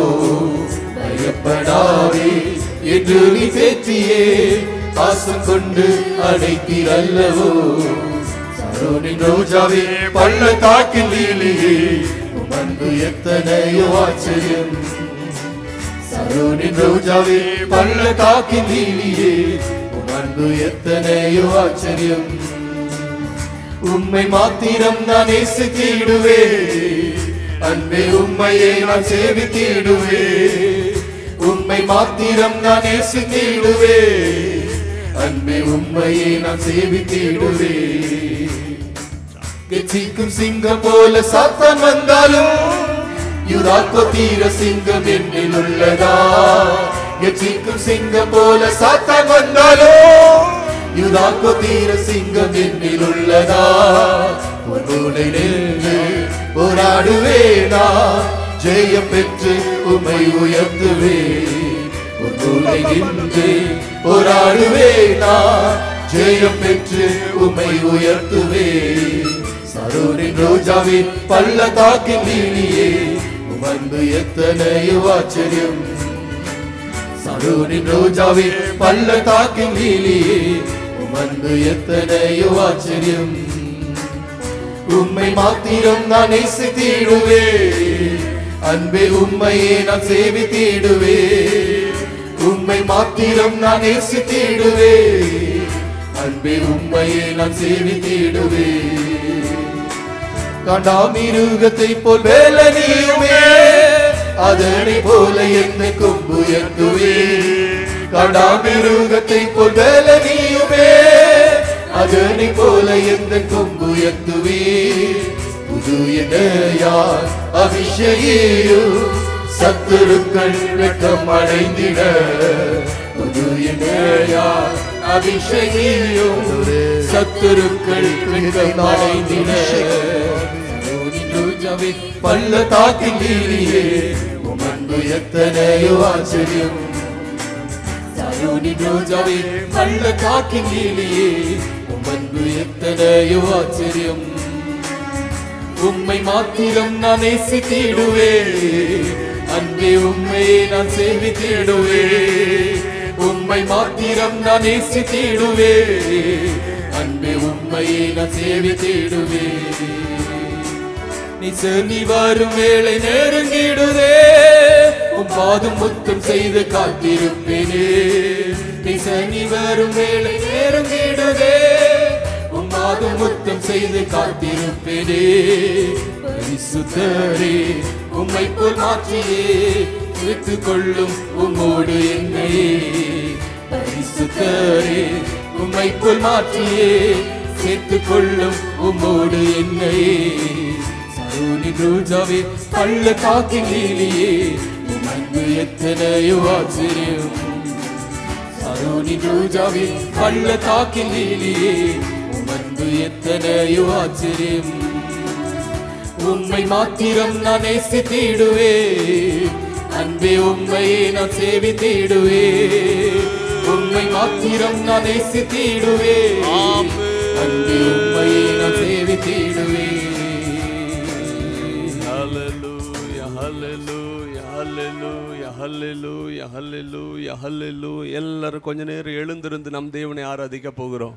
பயப்படாதே என்று நீ தேற்றியே பாசம் கொண்டு அடைத்தீரல்லவோ சரோனின் ரோஜாவே பள்ளத்தாக்கில் நீலியே உம் அன்பு எத்தனையோ ஆச்சரியம் சரோனின் ரோஜாவே பள்ளத்தாக்கில் நீலியே உம் அன்பு எத்தனையோ ஆச்சரியம் உம்மை மாத்திரம் நான் நேசித்திடுவே அன்பே உம்மையே நான் சேவித்திடுவே உம்மை மாத்திரம் நான் நேசித்திடுவே அன்பே உம்மையே நான் சேவித்திடுவே கெச்சிக்கும் சிங்கம் போல சாத்தான் வந்தாலும் யுதாக்கோ தீர சிங்கம் என்னில் உள்ளதா கெச்சிக்கும் சிங்கம் போல சாத்தான் வந்தாலும் யுதாக்கோ தீர சிங்கம் என்னில் உள்ளதா பொருளை நின்று போராடுவேனா ஜெயம் பெற்று உமை உயர்த்துவே பொருளை நின்று போராடுவேனா ஜெயம் பெற்று உமை உயர்த்துவே சரோரின் ரோஜாவின் பள்ளத்தாக்கின் நீலியே உமந்து எத்தனையோ ஆச்சரியம் சரோரின் ரோஜாவின் பள்ளத்தாக்கின் நீலியே உமந்து எத்தனையோ ஆச்சரியம் உம்மை மாத்திரம் நான் நேசித்திடுவே அன்பே உம்மையே நான் சேவித்திடுவே உம்மை மாத்திரம் நான் நேசித்திடுவே அன்பே உம்மையே நான் சேவித்திடுவே கண்டாமிருகத்தை போல் வேலனியுமே அதனை போல என்னை கொம்பு எத்துவே கண்டாமிருகத்தை போல் வேலனியுமே அதனை போல எந்த கொம்பு எத்துவே புது யார் அபிஷேகியோ சத்துருக்கள் வெட்கம் அடைந்திட புது யார் அபிஷேகியோ சத்துருக்கள் வெட்கம் அடைந்திட ரோஜாவே பள்ளத்தாக்கின் நீரியே உம் அன்பு எத்தனையோ ஆச்சரியம் சரோனி ரோஜாவே பள்ளத்தாக்கின் நீலியே உம் அன்பு எத்தனையோ ஆச்சரியம் உம்மை மாத்திரம் நான் நேசித்திடுவே அன்பே உம்மையே நான் சேவித்திடுவே உம்மை மாத்திரம் நான் நேசித்திடுவே அன்பே உம்மையே நான் சேவித்திடுவே நீ சொல்லி வரும் வேளை நெருங்கிடுதே உன் பாதம் முத்தம் செய்து காத்திருப்பேனே நீ சனி வரும் வேளை நெருங்கிடுதே உன் பாதம் முத்தம் செய்து காத்திருப்பேனே பரிசுத்தரே உம்மை போல் மாற்றியே வைத்துக் கொள்ளும் உம்மோடு என்னையே பரிசுத்தரே உம்மை உம்மை போல் மாற்றியே சேர்த்துக் கொள்ளும் உம்மோடு என்னையே சரோனி ரோஜாவே பள்ள காக்கின் லீலியே உம் அன்பு எத்தனையோ ஆச்சரியம் அருணி ரோஜாவே பள்ள காக்கின் லீலியே உம் அன்பு எத்தனையோ ஆச்சரியம் உம்மை மாத்திரம் நான் நேசித்திடுவே அன்பே உம்மையே நான் சேவித்திடுவே உம்மை மாத்திரம் நான் நேசித்திடுவே அன்பே உம்மையே நான் சேவித்திடுவே Hallelujah, hallelujah, hallelujah, hallelujah, hallelujah, hallelujah. எல்லாரும் கொஞ்ச நேரம் எழுந்திருந்து நம் தேவனை ஆராதிக்க போகிறோம்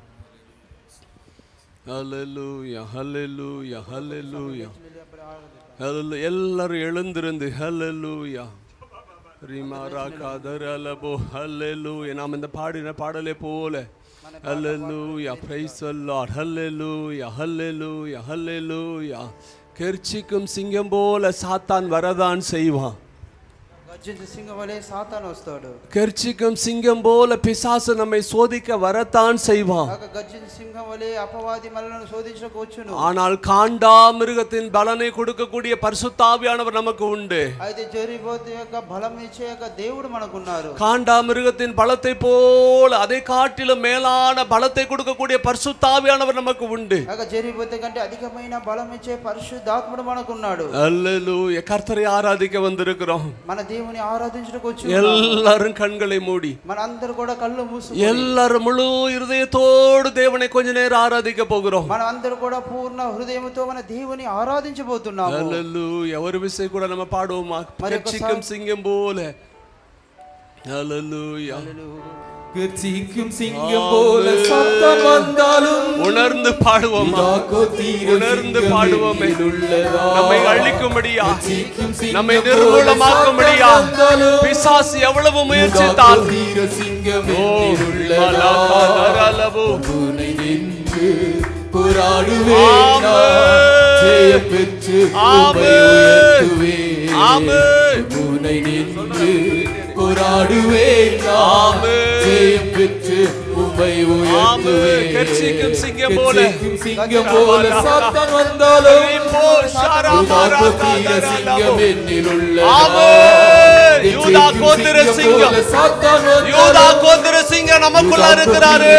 Hallelujah, hallelujah, hallelujah. Hallelujah. எல்லாரும் எழுந்திருந்து ஹalleluya ரிமாரா காதர் அலபோ ஹalleluya நாம் இந்த பாடின பாடலே போல ஹalleluya praise the lord hallelujah hallelujah hallelujah கெர்ச்சிக்கும் சிங்கம் போல சாத்தான் வரதான் செய்வான் గర్జించే సింగం వలె సాతాను వస్తాడు கெர்ச்சிக்கும் சிங்கம் போல பிசாசு நம்மை சோதிக்க வரத்தான் செய்வான் కాక గర్జించే సింహం వలె అపవాది మనలను శోధించకు వచ్చును ஆனால் காண்டா மிருகத்தின் பலனை கொடுக்கக்கூடிய பரிசுத்தாவியானவர் நமக்கு உண்டு అయితే జరిపోతే యొక్క బలం ఇచ్చే యొక్క దేవుడు మనకున్నారు காண்டா மிருகத்தின் பலத்தை போல அதை காட்டிலும் மேலான பலத்தை கொடுக்கக்கூடிய பரிசுத்தாவியானவர் நமக்கு உண்டு కాక జరిపోతే కంటే అధికమైన బలం ఇచ్చే పరిశుద్ధాత్ముడు మనకున్నాడు அல்லேலூயா கர்த்தரை ஆராதிக்க வந்திருக்கிறோம் మన దేవుని ఆరాధించడానికి వచ్చి எல்லாரும் கண்களை மூடி మన అందరు కూడా కళ్ళు మూసు எல்லாரும் முழு இருதயத்தோடு தேவனை கொஞ்ச நேரம் ஆராதிக்க போகிறோம் మన అందరు కూడా పూర్ణ హృదయంతో మన దేవుని ఆరాధించబోతున్నాము அல்லேலூயா ஒரு விசை கூட நம்ம பாடுவோமா మరి கட்சிக்கும் சிங்கம் போல அல்லேலூயா கர்ச்சிக்கும் சிங்கம் போல சத்தம் வந்தாலும் உணர்ந்து பாடுவோமா இதாக்கோ தீர உணர்ந்து சிங்கம் பாடுவோமே என்னில் உள்ளதா? நம்மை அழிக்கும்படியா கர்ச்சிக்கும் சிங்கம் நம்மை போல நிர்மூலமாக்கும்படியா சத்தம் வந்தாலும் பிசாசு எவ்வளவு இதாக்கோ முயற்சித்தால் தீர சிங்கம் ஓ, என்னில் உள்ளதா? மலகதரலவு. உன்னை நின்று போராடுவேன் ஆமென். நான். ஜெயம் பெற்று உம்மை ஆமென். உயர்த்துவேன். ஆமென். உன்னை நின்று போராடுவேன் நான். ஆமென். ஜெயம் பெற்று உம்மை உயர்த்துவேன். ஆமென். கர்ச்சிக்கும் சிங்கம் போல. கர்ச்சிக்கும் சிங்கம் போல சத்தம் வந்தாலும் இப்போ ஷாரா யூதா மாரா கோத்திர காதரலவு. சிங்கம் என்னில் உள்ளதா? ஆமென். யூதா கோத்திர கர்ச்சிக்கும் சிங்கம். போல சத்தம் யூதா வந்தாலும் கோத்திர சிங்கம் நமக்குள்ள இருக்கிறாரு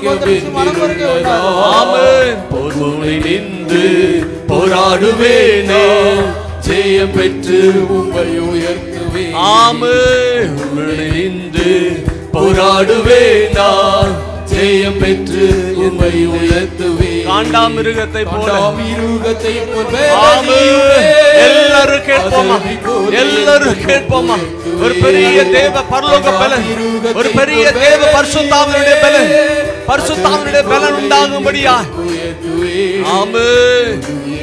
ஆமென் போர்முனை நின்று போராடுவேனே ஜெயம் பெற்று உம்மை உயர்த்துவேன் ஆமென். உம்மை நின்று போராடுவேனா ஜெயம் பெற்று உம்மை உயர்த்துவேன் காண்டாமிருகத்தை போல காண்டாமிருகத்தை போல் ஆமென். எல்லாரும் கேட்போமா எல்லாரும் கேட்போமா ஒரு பெரிய தேவ பரலோக பலன் ஒரு பெரிய தேவ பரிசுத்தாவினுடைய பலன் பரிசுத்தாவினுடைய பலன் உண்டாகும்படியா உயர்த்துவேன் ஆமென்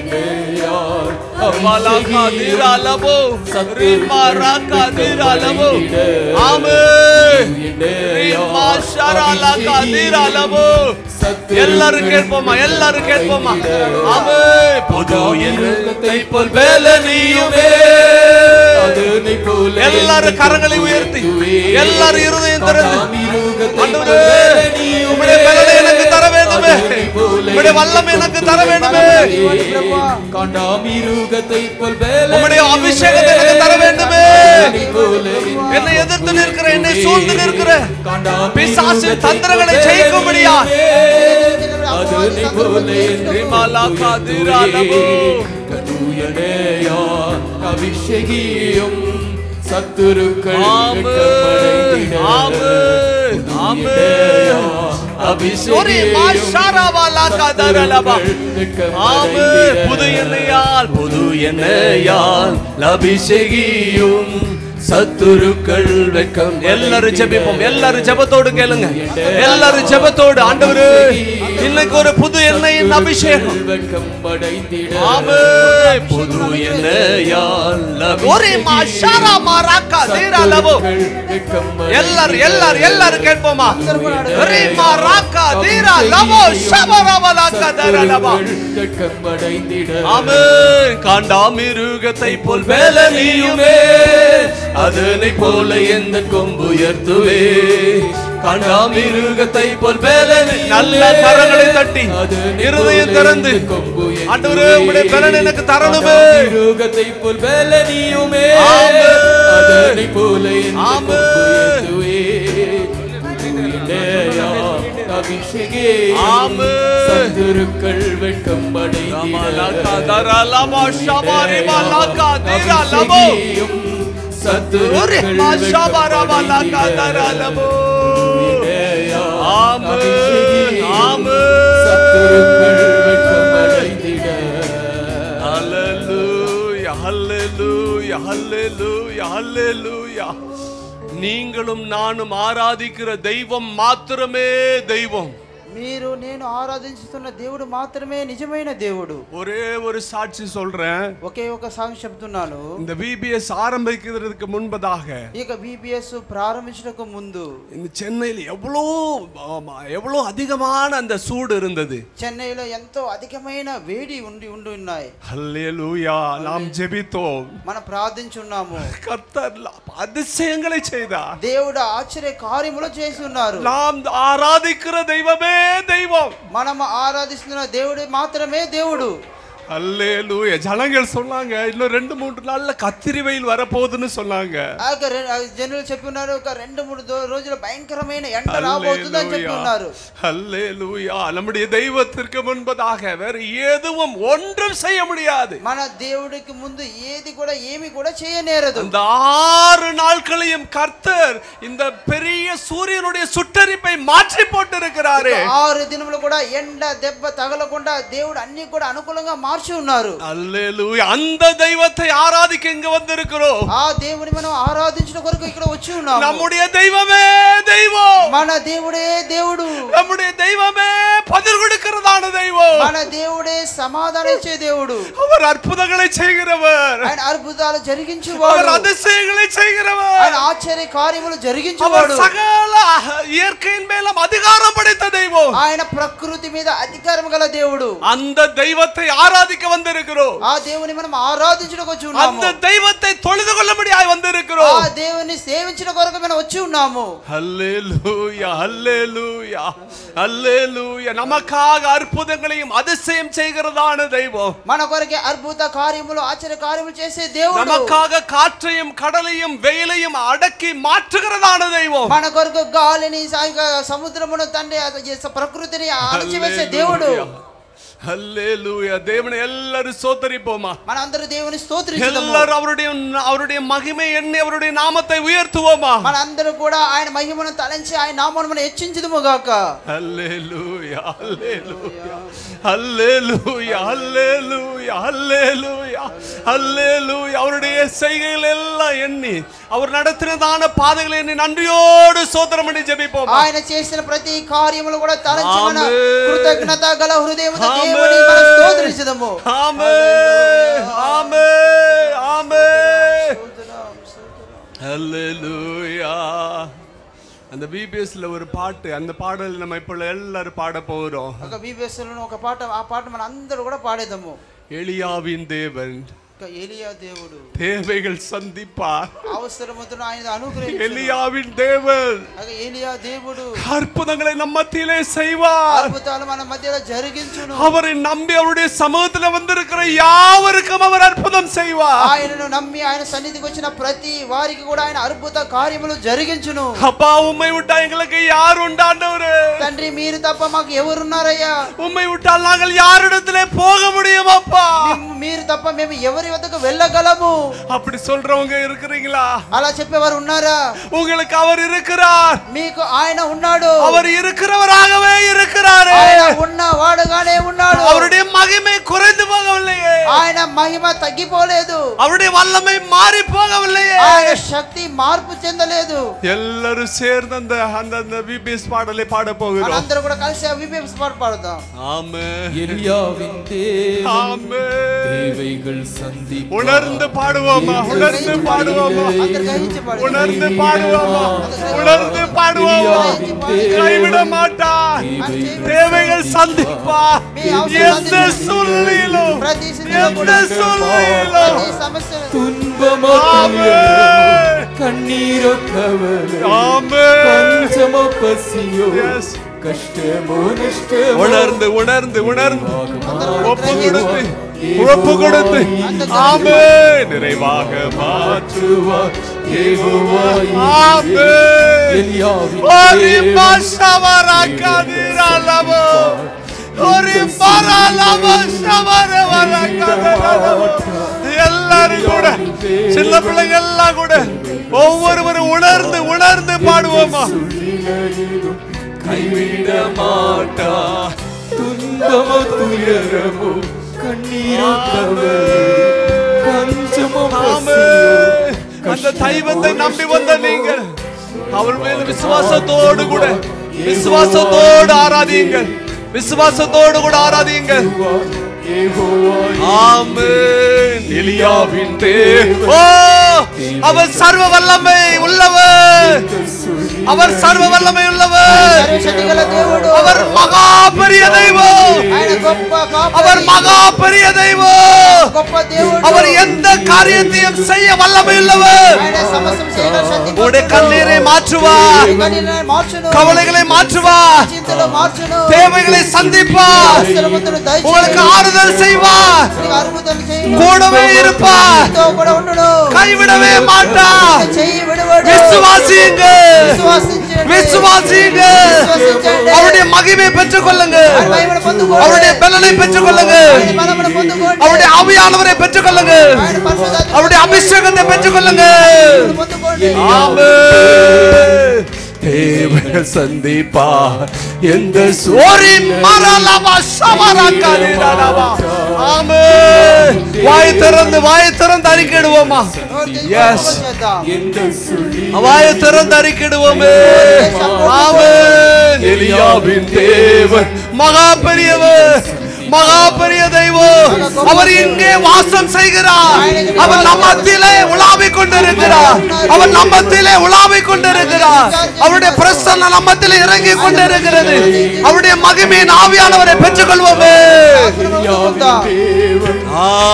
மலாகா தீராலபோ ரிமா ராகா தீராலபோ ஆமென் ரிமா ஷராலாகா தீராலபோ எல்லாரும் கேட்போமா எல்லாரும் கேட்போமா ஆமென் புது எண்ணத்தை போல் வேலனியுமே அதனை போல எல்லாரும் கரங்களை உயர்த்தி எல்லாரும் இருதயம் திறந்து ஆண்டவரே உம்முடைய பலனை எனக்கு தர வேண்டுமே உம்முடைய வல்லமை எனக்கு தர வேண்டுமே காண்டாமிருகத்தை போல் உம்முடைய அபிஷேகத்தை எனக்கு தர வேண்டுமே என்னை எதிர்த்து நிற்கிற என்னை சூழ்ந்து நிற்கிற பிசாசின் தந்திரங்களை ஜெயிக்கும்படியா அதனை போல என்று மலாகா தீராலபோ கதூயனேயா அபிஷேகியும் சத்துருக்கள் ஆமென் வெட்கமடைந்திட. ஆமென் ஆமென் ஒரே மாஷாராவாலா கதரலபா ஆமென் புது எண்ணெயால் புது எண்ணெயால் அபிஷேகியும் சத்துருக்கள் வெக்கம் எல்லாரும் ஜெபிப்போம் எல்லாரும் ஜெபத்தோடு கேளுங்க எல்லாரும் ஜெபத்தோடு ஆண்டவரே இன்னைக்கு ஒரு புது எண்ணெயின் அபிஷேகம் வெட்கம் அடைந்திட ஆமென் புது எண்ணெயால் ஒரே மாஷாரா மாராக்கா தீராலபோ எல்லாரும் எல்லாரும் எல்லாரும் கேட்போமா ஒரே மாராக்கா தீரா லபோ ஷபரவலாக்கா தரலபா வெட்கம் அடைந்திட ஆமென் காண்டாமிருகத்தை போல் வேலனியுமே அதனை போல எந்த கொம்பு உயர்த்துவே கண்டாமிருகத்தை போல் பலன் நல்ல கரங்களை தட்டி இருதயம் திறந்து ஆண்டவரே உம்முடைய பலன் எனக்கு தரணுமே மிருகத்தை போல் பலனியுமே ஆமென். அதனை போல என் ஆமென். கொம்பு ஏந்துவே. புதிய அபிஷேகே ஆமென். சத்துருக்கள் வெட்கம் ரமலகா தரலமா ஷபாரிமா லகா திரலமோ. ஒரே மா ஷபாரமா லகா தரலமோ. ஆமென், ஆமென். சத்துருக்கள் வெட்கம் அடைந்திட Hallelujah, hallelujah, hallelujah, hallelujah. நீங்களும் நானும் ஆராதிக்கிற தெய்வம் மாத்திரமே தெய்வம் మీరు నేను ఆరాధించుతున్న దేవుడు మాత్రమే నిజమైన దేవుడు ஒரே ஒரு சாட்சி சொல்றேன் ఒకే ఒక సాంగ్ చెప్తున్నాను இந்த விபிஎஸ் ஆரம்பிக்கிறதுக்கு முன்பதாக ఇక బీబీఎస్ ప్రారంభించడానికి ముందు இந்த சென்னையில் எவ்வளோ ஆமா, எவ்வளோ அதிகமான அந்த சூடு இருந்தது చెన్నైలో ఎంతో అధికమైన వేడి ఉండి ఉండి ఉన్నాయి ஹல்லேலூயா நாம் ஜெபித்தோம் మనం ప్రార్థించున్నాము கர்த்தர் அதிசயங்களை செய்தார் దేవుడు ఆశ్చర్య కార్యములు చేసి ఉన్నారు நாம் ஆராதிக்கிற தெய்வமே தெய்வம் మనం ఆరాధిస్తున్న దేవుడు మాత్రమే దేవుడు அல்லேலூயா ஜனங்கள் சொன்னாங்க இன்னும் ரெண்டு மூன்று நாள்ல கத்திரி வெயில் வரப்போகுதுன்னு சொன்னாங்க ఆ యొక్క రె- ఆ జనులు చెప్పి ఉన్నారు ఒక రెండు మూడు దో- రోజులు భయంకరమైన ఎండ రాబోతుంది అని చెప్పి ఉన్నారు அல்லேலூயா நம்முடைய தெய்வத்திற்கு முன்பதாக வேற எதுவும் ஒன்றும் செய்ய முடியாது మన దేవుడికి ముందు ఏది కూడా ఏమి కూడా చేయనేరదు அந்த ஆறு நாட்களையும் கர்த்தர் இந்த பெரிய சூரியனுடைய சுட்டரிப்பை மாற்றி போட்டிருக்கிறாரே ఆరు దినములు కూడా ఎండ దెబ్బ తగలకుండా దేవుడు అన్ని కూడా అనుకూలంగా మార్చి ఉన్నారు அல்லேலூயா அந்த தெய்வத்தை ஆராதிக்க இங்க வந்திருக்கிறோம் ఆ దేవుని మనం ఆరాధించిన కొరకు ఇక్కడ వచ్చి ఉన్నాము நம்முடைய தெய்வமே தெய்வம் మన దేవుడే దేవుడు நம்முடைய தெய்வமே பதில் கொடுக்கிறதான தெய்வம் మన దేవుడే సమాధానం ఇచ్చే దేవుడు அவர் அற்புதங்களை செய்கிறவர் ఆయన అద్భుతాలు அவர் జరిగించేవాడు அதிசயங்களை செய்கிறவர் ఆయన ఆశ్చర్య కార్యములు அவர் జరిగించేవాడు சகல இயற்கையின் மேலும் அதிகாரம் படைத்த தெய்வம் ఆయన ప్రకృతి మీద అధికారం గల దేవుడు அந்த தெய்வத்தை ஆராதிக்க வந்திருக்கிறோம் ఆ దేవుని మనం ఆరాధించడానికి వచ్చి ఉన్నాము அந்த தெய்வத்தை தொழுது கொள்ளும்படியாய் வந்திருக்கிறோம் ఆ దేవుని సేవించిన కొరకు మనం వచ్చి ఉన్నాము ஹல்லேலூயா ஹல்லேலூயா ஹல்லேலூயா நமக்காக அற்புதங்களையும் அதிசயம் செய்கிறதான தெய்வம் మన కొరకే అద్భుత కార్యములు ఆశ్చర్య కార్యములు చేసే దేవుడు நமக்காக காற்றையும் கடலையும் வெயிலையும் அடக்கி மாற்றுகிறதான தெய்வம் మన కొరకు గాలిని సాయంగా సముద్రమును తండ్రి ఆ ప్రకృతిని అణచివేసే దేవుడు ஹல்லேலூயா தேவனை எல்லாரும் சோத்தரிப்போமா మనందరూ దేవుని స్తోత్రించుదాము எல்லாரும் அவருடைய அவருடைய மகிமை எண்ணி அவருடைய நாமத்தை உயர்த்துவோமா మనందరూ కూడా ఆయన మహిమను తలంచి ఆయన నామను మనం హెచ్చించుదుము గాక ஹல்லேலூயா ஹல்லேலூயா ஹல்லேலூயா ஹல்லேலூயா ஹல்லேலூயா ஹல்லேலூயா அவருடைய செய்கைகள் எல்லாம் எண்ணி அவர் நடத்தினதான பாதைகளை எண்ணி நன்றியோடு சோதரம் பண்ணி ஜெபிப்போமா ఆయన చేసిన ప్రతి కార్యములు కూడా తలంచి మన ఆమేన్. కృతజ్ఞత గల హృదయముతో ఆమేన్. దేవుని మనం స్తోత్రించుదాము ஆமே ஆமே ஆமே ஹல்லேலூயா அந்த பிபிஎஸ்ல ஒரு பாட்டு அந்த பாடல் நம்ம இப்போ எல்லாரும் பாட போகிறோம் ఒక బీబీఎస్ ఒక పాట ఆ పాట మన అందరూ కూడా పాడేద్దాము எலியாவின் தேவன் ఒక ఏలియా దేవుడు தேவைகள் சந்திப்பார் అవసరముతో ఆయన అనుగ్రహించును. எலியாவின் தேவன் ఒక ఏలియా దేవుడు அற்புதங்களை நம்ம மத்தியிலே செய்வார் అద్భుతాలు మన మధ్యలో జరిగించును அவரை நம்பி அவருடைய சமூகத்துல வந்திருக்கிற யாவருக்கும் அவர் அற்புதம் செய்வார் ఆయనను నమ్మి ఆయన సన్నిధికి వచ్చిన ప్రతి వారికి కూడా ఆయన అద్భుత కార్యములు జరిగించును அப்பா உண்மை விட்டா எங்களுக்கு யார் உண்டாண்டவரு తండ్రి మీరు తప్ప మాకు ఎవరున్నారయ్యా உண்மை விட்டால் நாங்கள் யாரிடத்திலே போக முடியும் அப்பா మేము- మీరు తప్ప మేము ఎవరి వద్దకు వెళ్ళగలము அப்படி சொல்றவங்க இருக்கிறீங்களா అలా చెప్పేవారు ఉన్నారా உங்களுக்கு அவர் இருக்கிறார் మీకు ఆయన ఉన్నాడు அவர் இருக்கிறவராகவே இருக்கிறாரு ఆయన ఉన్నవాడుగానే ఉన్నాడు அவருடைய மகிமை குறைந்து போகவில்லையே ఆయన మహిమ తగ్గిపోలేదు அவருடைய வல்லமை மாறி போகவில்லையே ఆయన శక్తి మార్పు చెందలేదు எல்லாரும் சேர்ந்து அந்த அந்த அந்த பிபிஎஸ் பாடலை பாட போகிறோம் మనందరూ కూడా కలిసి ఆ విపిఎస్ పాట పాడదాం ஆமே எலியாவின் தேவன் ஆமே தேவைகள் சந்தி உணர்ந்து பாடுவோமா உணர்ந்து பாடுவோமா అందరు గ్రహించి పాడదాం உணர்ந்து பாடுவோமா உணர்ந்து பாடுவோமா கைவிட மாட்டா தேவைகள் சந்திப்பா எந்த சூழ்நிலையிலும் ప్రతి స్థితిలో எந்த కూడా சூழ்நிலையிலும் ప్రతి సమస్య துன்பமோ ஆமென். கண்ணீரோ கவலை ஆமென். கொஞ்சம் துன்பமோ பசியோ Yes. கஷ்டமோ நஷ்டமோ உணர்ந்து உணர்ந்து உணர்ந்து ஒப்பு கொடுத்து ஏகோவா, ஒப்பு கொடுத்து ஏகோவா, ஆமே நிறைவாக மாற்று மாற்றுவார் ஏகோவா ஆமே எலியாவின் ஒரு தேவன். மாசவரக்காதிரலவோ ஒரு பரலவோ சவரவரக்காதிரலவோ எல்லாரும் கூட சின்ன பிள்ளைங்க எல்லாம் கூட ஒவ்வொருவரும் உணர்ந்து உணர்ந்து பாடுவோமா சொல்லிலும் கைவிட மாட்டா துன்பமோ துயரமோ கண்ணீரோ கவலை பஞ்சமோ ஆமே. பசியோ அந்த தெய்வத்தை நம்பி வந்த நீங்கள் அவர் மேல் விசுவாசத்தோடு கூட விசுவாசத்தோடு ஆராதியுங்கள் விசுவாசத்தோடு கூட ஆராதியுங்கள் ஏகோவா ஆமென் எலியாவின் தேவன் ஓ அவர் சர்வ வல்லமை உள்ளவர் அவர் சர்வ வல்லமை உள்ளவர் సర్వశక్తిగల దేవుడు அவர் மகா பெரிய தெய்வம் ఆయన గొప్ప కాపరి. அவர் மகா பெரிய தெய்வம் గొప్ప దేవుడు அவர் எந்த காரியத்தையும் செய்ய வல்லமை உள்ளவர் ఆయన సమస్తం చేయగల శక్తి உடைய కన్నీரை மாற்றுவார் కన్నీళ్ళని మార్చును கவலைகளை மாற்றுவார் చింతలు మార్చును தேவைகளை சந்திப்பார் అవసరమంతుడు దయచేసి உங்களுக்கு ஆறுதல் செய்வார் నీకు అద్భుతాలు చేయును. கூடவே இருப்பார் నీతో కూడా ఉండును கைவிடவே மாட்டார் చెయ్యి విడువడు விசுவாசியுங்க విశ్వాసించండి. விசுவாசியுங்க విశ్వసించండి. அவருடைய மகிமையை பெற்றுக் கொள்ளுங்க ఆయన మహిమను పొందుకోండి. அவருடைய பலனை பெற்றுக் கொள்ளுங்க ఆయన బలమును పొందుకోండి. அவருடைய ஆவியானவரை பெற்றுக் கொள்ளுங்க ఆయన పరిశుద్ధాత్మను அவருடைய அபிஷேகத்தை பெற்றுக் கொள்ளுங்க పొందుకోండి ஆமென். தேவர்கள் சந்திப்பார் எந்த ஓரி மரலவா சவரக்கரிரலவா. ஆமென். வாய் திறந்து வாய் திறந்து அறிக்கையிடுவோமா Yes. చేద్దాం எந்த சொல்லி வாய் திறந்து அறிக்கையிடுவோமே ஆமென் எலியாவின் தேவன் மகா பெரியவர் மகா பெரிய தெய்வம் அவர் இங்கே வாசம் செய்கிறார் அவர் நம்மத்திலே உலாவிக் கொண்டிருக்கிறார் அவர் நம்மத்திலே உலாவிக் கொண்டிருக்கிறார் அவருடைய பிரசன்ன நம்மத்திலே இறங்கி கொண்டிருக்கிறது அவருடைய மகிமையின் ஆவியானவரை பெற்றுக்கொள்வோமே పొందుకుందాం. தேவன்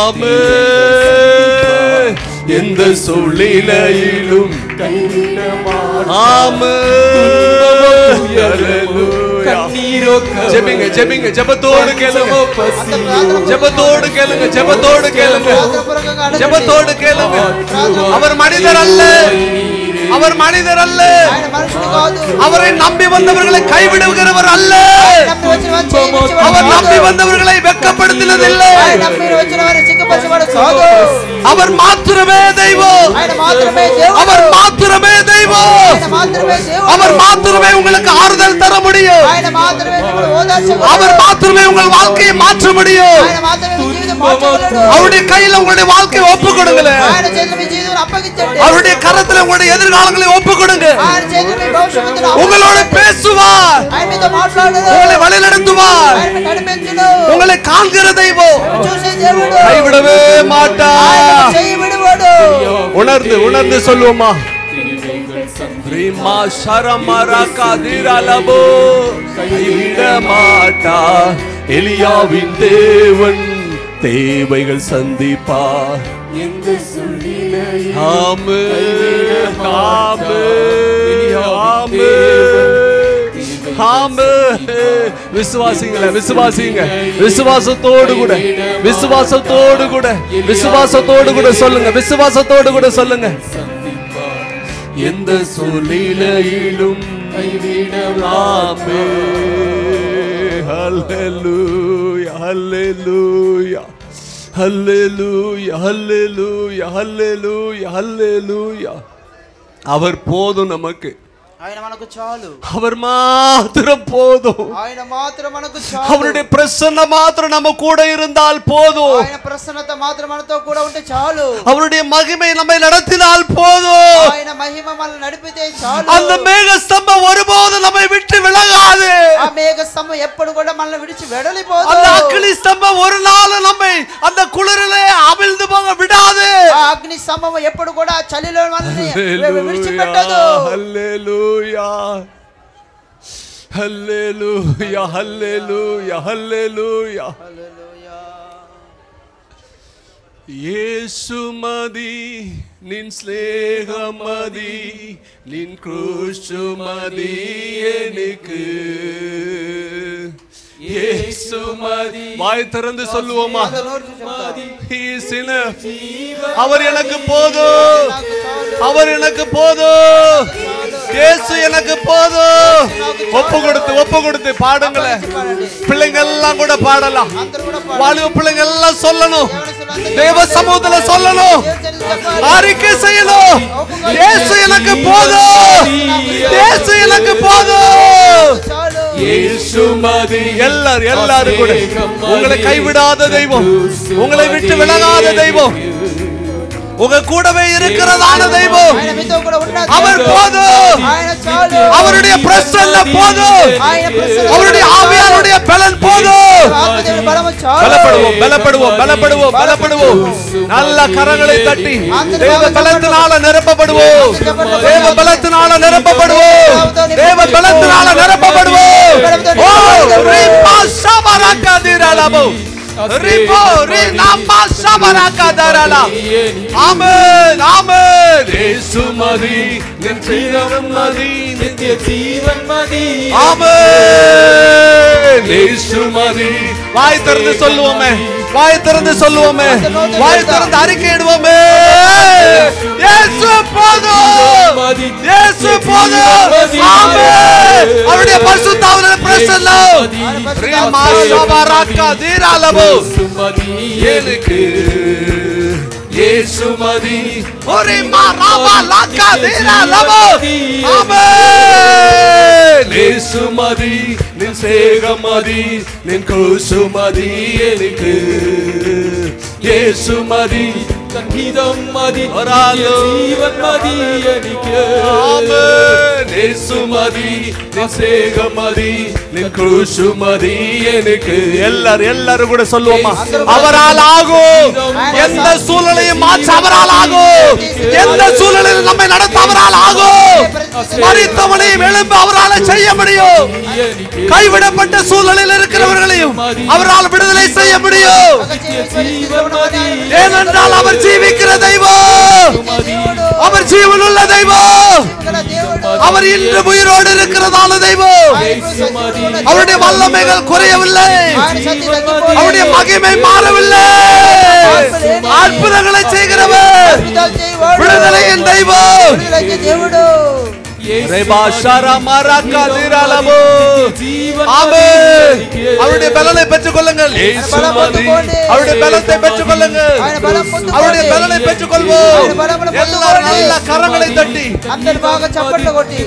ஆமென் எந்த சூழ்நிலையிலும் கைவிட கண்ணீரோ ஜெபிங்க ஜெபிங்க ஜெபத்தோடு கேளுங்க ஜெபத்தோடு கேளுங்க ஜெபத்தோடு கேளுங்க ప్రార్థనాపూర్వకంగా అడగండి. ஜெபத்தோடு கேளுங்க அவர் மனிதர் அல்ல அவர் மனிதர் அல்ல ఆయన మనుషుడు కాదు அவரை நம்பி வந்தவர்களை கைவிடுகிறவர் அல்ல నమ్మి వచ్చిన వారు చేయనిచ్చేవాడు அவர் కాదు. நம்பி வந்தவர்களை வெட்கப்படுத்தினதில்லை ఆయన నమ్మి వచ్చిన వారు సిగ్గుపరిచేవాడు కాదు அவர் மாத்திரமே தெய்வம் ఆయన మాత్రమే దేవుడు அவர் மாத்திரமே தெய்வம் ఆయన మాత్రమే దేవుడు அவர் மாத்திரமே உங்களுக்கு ஆறுதல் தர முடியும் ఆయన మాత్రమే మిమ్మల్ని ఓదార్చగలడు. அவர் மாத்திரமே உங்கள் வாழ்க்கையை மாற்ற முடியும் ఆయన మాత్రమే మీ జీవితం మార్చగలడు அவருடைய கையில உங்களுடைய வாழ்க்கையை ஒப்பு கொடுங்களேன் ఆయన చేతులు మీ జీవితం అప్పగించండి அவருடைய கரத்துல உங்களுடைய எதிர்காலங்களை ஒப்பு கொடுங்க ఆయన చేతులు మీ భవిష్యత్తును உங்களோட பேசுவார் ఆయన మీతో మాట్లాడడు உங்களை வழிநடத்துவார் ఆయన మీ నడిపించును உங்களை காண்கிற தெய்வம் చూసే దేవుడు கைவிடவே மாட்டா ఆయన చెయ్యి విడువడు உணர்ந்து உணர்ந்து சொல்லுவோமா ரீமா ஷரமரா கதிரலபோ கைவிட மாட்டா எலியாவின் தேவன் தேவைகள் சந்திப்பார் எந்த சூழ்நிலையில் ஆமே ஆமே ஆமே ஆமே விசுவாசிங்கள விசுவாசிங்க விசுவாசத்தோடு கூட விசுவாசத்தோடு கூட விசுவாசத்தோடு கூட சொல்லுங்க விசுவாசத்தோடு கூட சொல்லுங்க எந்த சூழ்நிலையிலும் ஆமே ஹல்லேலூயா ஹல்லேலூயா ஹல்லேலூயா ஹல்லேலூயா ஹல்லேலூயா ஹல்லேலூயா அவர் போதும் நமக்கு ఆయన మనకు చాలు அவர் மாத்திரம் போதும் ఆయన మాత్రం మనకు చాలు அவருடைய பிரசன்ன மாத்திரம் நம்ம கூட இருந்தால் போதும் ఆయన ప్రసన్నత మాత్రం మనతో కూడా ఉంటే చాలు அவருடைய மகிமை நம்மை நடத்தினால் போதும் ఆయన మహిమ మనల్ని నడిపితే చాలు அந்த மேக ஸ்தம்பம் ஒருபோதும் நம்மை விட்டு விலகாது ఆ మేఘ స్తంభం ఎప్పుడు కూడా మనల్ని విడిచి వెడలిపోదు அந்த அக்கினி ஸ்தம்பம் ஒரு நாள் நம்மை அந்த குளிரிலே அவிழ்ந்து போக விடாது ఆ అగ్ని స్తంభం ఎప్పుడు కూడా ఆ చలిలో మనల్ని విడిచిపెట్టదు హల్లెలూయా హల్లెలూయా హల్లెలూయా హల్లెలూయా യേശുമതി നിൻ സ്നേഹമതി നിൻ ക്രൂശുമതി എനിക്ക് യേശുമതി வாய் திறந்து சொல்லுவோமா He is enough. அவர் எனக்கு போதும் அவர் எனக்கு போதும் இயேசு எனக்கு போதும் ஒப்பு கொடுத்து ஒப்பு கொடுத்து பாடுங்களேன் பிள்ளைங்க எல்லாம் கூட பாடலாம் வாலிப பிள்ளைங்க எல்லாம் சொல்லணும் தேவ சமூகத்துல சொல்லணும் அறிக்கை செய்யணும் இயேசு எனக்கு போதும் இயேசு எனக்கு போதும் യേശുമതി எல்லாரும் எல்லாரும் கூட உங்களை கைவிடாத தெய்வம் உங்களை விட்டு விலகாத தெய்வம் உங்க கூடவே இருக்கிறதான தெய்வம் ఆయన మీతో కూడా ఉన్న அவர் దేవుడు. போதும் ఆయన చాలు அவருடைய பிரசன்ன போதும் ఆయన ప్రసన్న அவருடைய ஆவியாருடைய பலன் போதும் ఆత్మదేవుని బలము చాలు பலப்படுவோம் பலப்படுவோம் பலப்படுவோம் பலப்படுவோம் நல்ல கரங்களை தட்டி தேவ பலத்தினால நிரப்பப்படுவோம் தேவ பலத்தினால நிரப்பப்படுவோம் தேவ பலத்தினால நிரப்பப்படுவோம் ஓ ரிப்பா சபரகதிரலபோ ரிப்போ ரினாமா சபரகதரலா ஆமென் ஆமென் യേശുമതി നിൻ ശ്രീരമതി നിത്യ ജീവൻ മതി ஆமென் യേശുമതി வாய் திறந்து சொல்லுவோமே வாய் திறந்து சொல்லுவோமே வாய் திறந்து அறிக்கையிடுவோமே இயேசு போதும் இயேசு போதும் ஆமென் அவருடைய பரிசுத்தாவின் பிரசன்னம் ரீமா ஷபரக்கா தீராலபோ യേശുമതി എനിക്ക് യേശുമതി ஒரிமா ராமா லக்கா தீராலபோ ஆமென் യേശുമതി നിൻ സ്നേഹമതി നിൻ ക്രൂശുമതി എനിക്ക് യേശുമതി സംഗീതം മതി ഒരാളോ ജീവൻ മതി എനിക്ക് ஆமென் യേശുമതി നിൻ സ്നേഹമതി നിൻ ക്രൂശുമതി എനിക്ക് எல்லாரும் எல்லாரும் கூட சொல்லுவோமா அவரால் ஆகும் எந்த சூழ்நிலையும் மாற்ற அவரால் ஆகும் எந்த சூழ்நிலையில் நம்மை நடத்த அவரால் ஆகும் மறித்தவனையும் எழும்ப அவரால் செய்ய முடியும் கைவிடப்பட்ட சூழ்நிலையில் இருக்கிறவர்களையும் அவரால் விடுதலை செய்ய முடியும் ജീവൻ മതി ஏனென்றால் அவர் ஜீவிக்கிற தெய்வம் அவர் ஜீவனுள்ள தெய்வம் அவர் இன்று உயிரோடு இருக்கிறதான தெய்வம் அவருடைய வல்லமைகள் குறையவில்லை அவருடைய மகிமை மாறவில்லை அற்புதங்களை செய்கிறவர் விடுதலையின் தெய்வம் దేవుడు ரெபா ஷரா மரக்கா திரளமோ. ജീവൻ ஆமென். அவருடைய பலனை பெற்றுக் கொள்ளுங்கள் బలం పొందుకోండి. அவருடைய பலத்தை பெற்றுக் கொள்ளுங்கள் ఆయన బలం పొందుకోండి. அவருடைய பலனை பெற்றுக் கொள்வோம் ఆయన బలమును எல்லாரும் పొందుకోండి. நல்ல கரங்களை தட்டி అందరు బాగా చప్పట్లు కొట్టి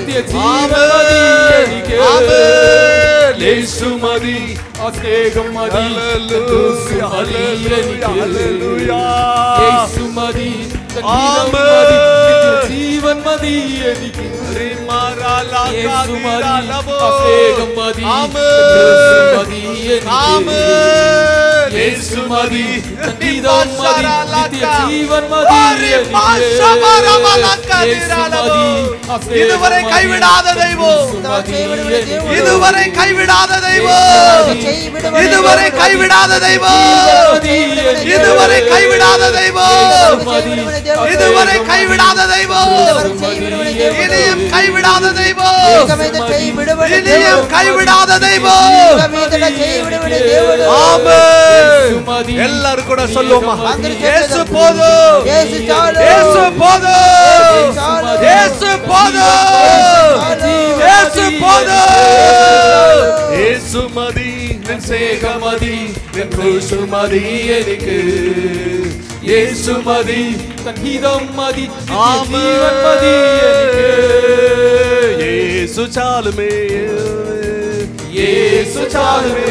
ஆமென். ஆமென். യേശുമതി ആ സ്നേഹം മതി Hallelujah, hallelujah, hallelujah. യേശുമതി ആമേൻ. ജീവൻ മതി എനിക്ക് ரிமரலா യേശുമതി காதிரலமோ. ആ സ്നേഹം മതി ஆமென். മതി എനിക്ക് ஆமென். യേശുമതി സംഗീതം മതി നിത്യ ജീവൻ ஓ, മതി ரிமா എനിക്ക്. சபரமலா യേശുമതി காதிரலமோ. ആ സ്നേഹം இதுவரை മതി. கைவிடாத தெய்வம் യേശുമതി എനിക്ക്. இதுவரை கைவிடாத தெய்வம் చెయ్యి విడవని இதுவரை దేవుడు. கைவிடாத தெய்வம் இதுவரை கைவிடாத தெய்வம் இதுவரை கைவிடாத தெய்வம் చెయ్యి విడవని దేవుడు. இனியும் கைவிடாத தெய்வம் ఇక మీద చెయ్యి విడవని இனியும் దేవుడు. கைவிடாத தெய்வம் ఇక మీదట చెయ్యి విడవని దేవుడు ஆமென் எல்லாரும் கூட சொல்லுவோமா இயேசு போதும் యేసు చాలు இயேசு போதும் இயேசு போதும் இயேசு போதும் യേശുമതി നിൻ സ്നേഹമതി നിൻ ക്രൂശുമതി എനിക്ക് യേശുമതി സംഗീതം മതി നിത്യ ജീവൻ മതി എനിക്ക് இயேசு சாலுமே യേശു ചാലുമേ